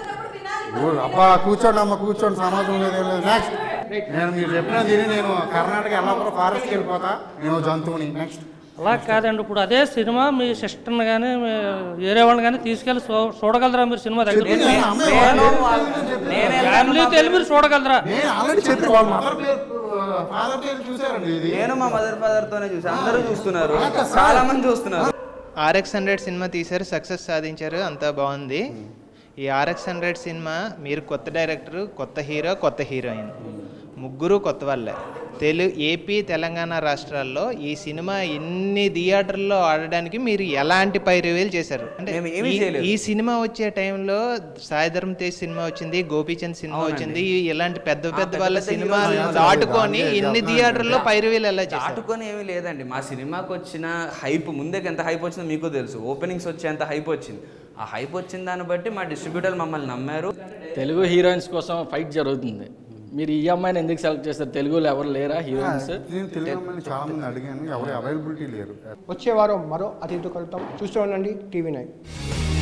ఓ, అబ్బా కూర్చోండి అమ్మ కూర్చోండి సమాజం లేదు ఏం లేదు నెక్స్ట్ నేను మీరు చెప్పిన దీని నేను కర్ణాటక ఎల్లప్పుడూ ఫారెస్ట్కి వెళ్ళిపోతా నేను జంతువుని నెక్స్ట్ అలా కాదండి ఇప్పుడు అదే సినిమా మీ సిస్టర్ని కానీ మీ వేరే వాళ్ళని కానీ తీసుకెళ్ళి చూ- చూడగలరా మీరు సినిమా దగ్గర నేను- నేను అమ్మాయి నేను వాళ్ళు- వాళ్ళ- నేను వెళ్తాను ఫ్యామిలీతో వెళ్ళి మీరు చూడగలరా నేను ఆల్రెడీ చెప్పి వాళ్ళ మదర్ పేరు ఫాదర్ పేరు చూసారండి ఇది నేను మా మదర్ ఫాదర్ తోనే చూసాను అందరూ చూస్తున్నారు చాలా మంది చూస్తున్నారు ఆర్ఎక్స్ హండ్రెడ్ సినిమా తీశారు సక్సెస్ సాధించారు అంతా బాగుంది ఈ ఆర్ఎక్స్ హండ్రెడ్ సినిమా మీరు కొత్త డైరెక్టర్ కొత్త హీరో కొత్త హీరోయిన్ ముగ్గురు కొత్త వాళ్ళే తెలుగు ఏపీ తెలంగాణ రాష్ట్రాల్లో ఈ సినిమా ఇన్ని థియేటర్లో ఆడడానికి మీరు ఎలాంటి పై రివీల్ చేశారు అంటే మేము ఏమీ ఈ- చేయలేదు. ఈ సినిమా వచ్చే టైంలో సాయిధరం తేజ్ సినిమా వచ్చింది గోపీచంద్ సినిమా అవునండి. వచ్చింది ఈ ఇలాంటి పెద్ద ఆ, పెద్ద పెద్ద వాళ్ళ పెద్ద సినిమాలు హీరోలు దాటుకొని అదే ఇన్ని చెప్తున్నాను. థియేటర్లో పై రివీల్ ఎలా చేశారు దాటుకొని ఏమీ లేదండి మా సినిమాకి వచ్చిన హైప్ ముందే ఎంత హైప్ వచ్చిందో మీకు తెలుసు ఓపెనింగ్స్ వచ్చేంత హైప్ వచ్చింది ఆ హైప్ వచ్చిన దాన్ని బట్టి మా డిస్ట్రిబ్యూటర్ మమ్మల్ని నమ్మారు తెలుగు హీరోయిన్స్ కోసం ఫైట్ జరుగుతుంది మీరు ఈ అమ్మాయిని ఎందుకు సెలెక్ట్ చేస్తారు తెలుగులో ఎవరు లేరా హీరోయిన్స్ నేను తెలుగు అమ్మాయిని చాలా మంది అడిగాను ఎవరు అవైలబిలిటీ లేరు వచ్చే వారం మరో అతిథితో కలుద్దాం చూస్తూ ఉండండి టీవీ నైన్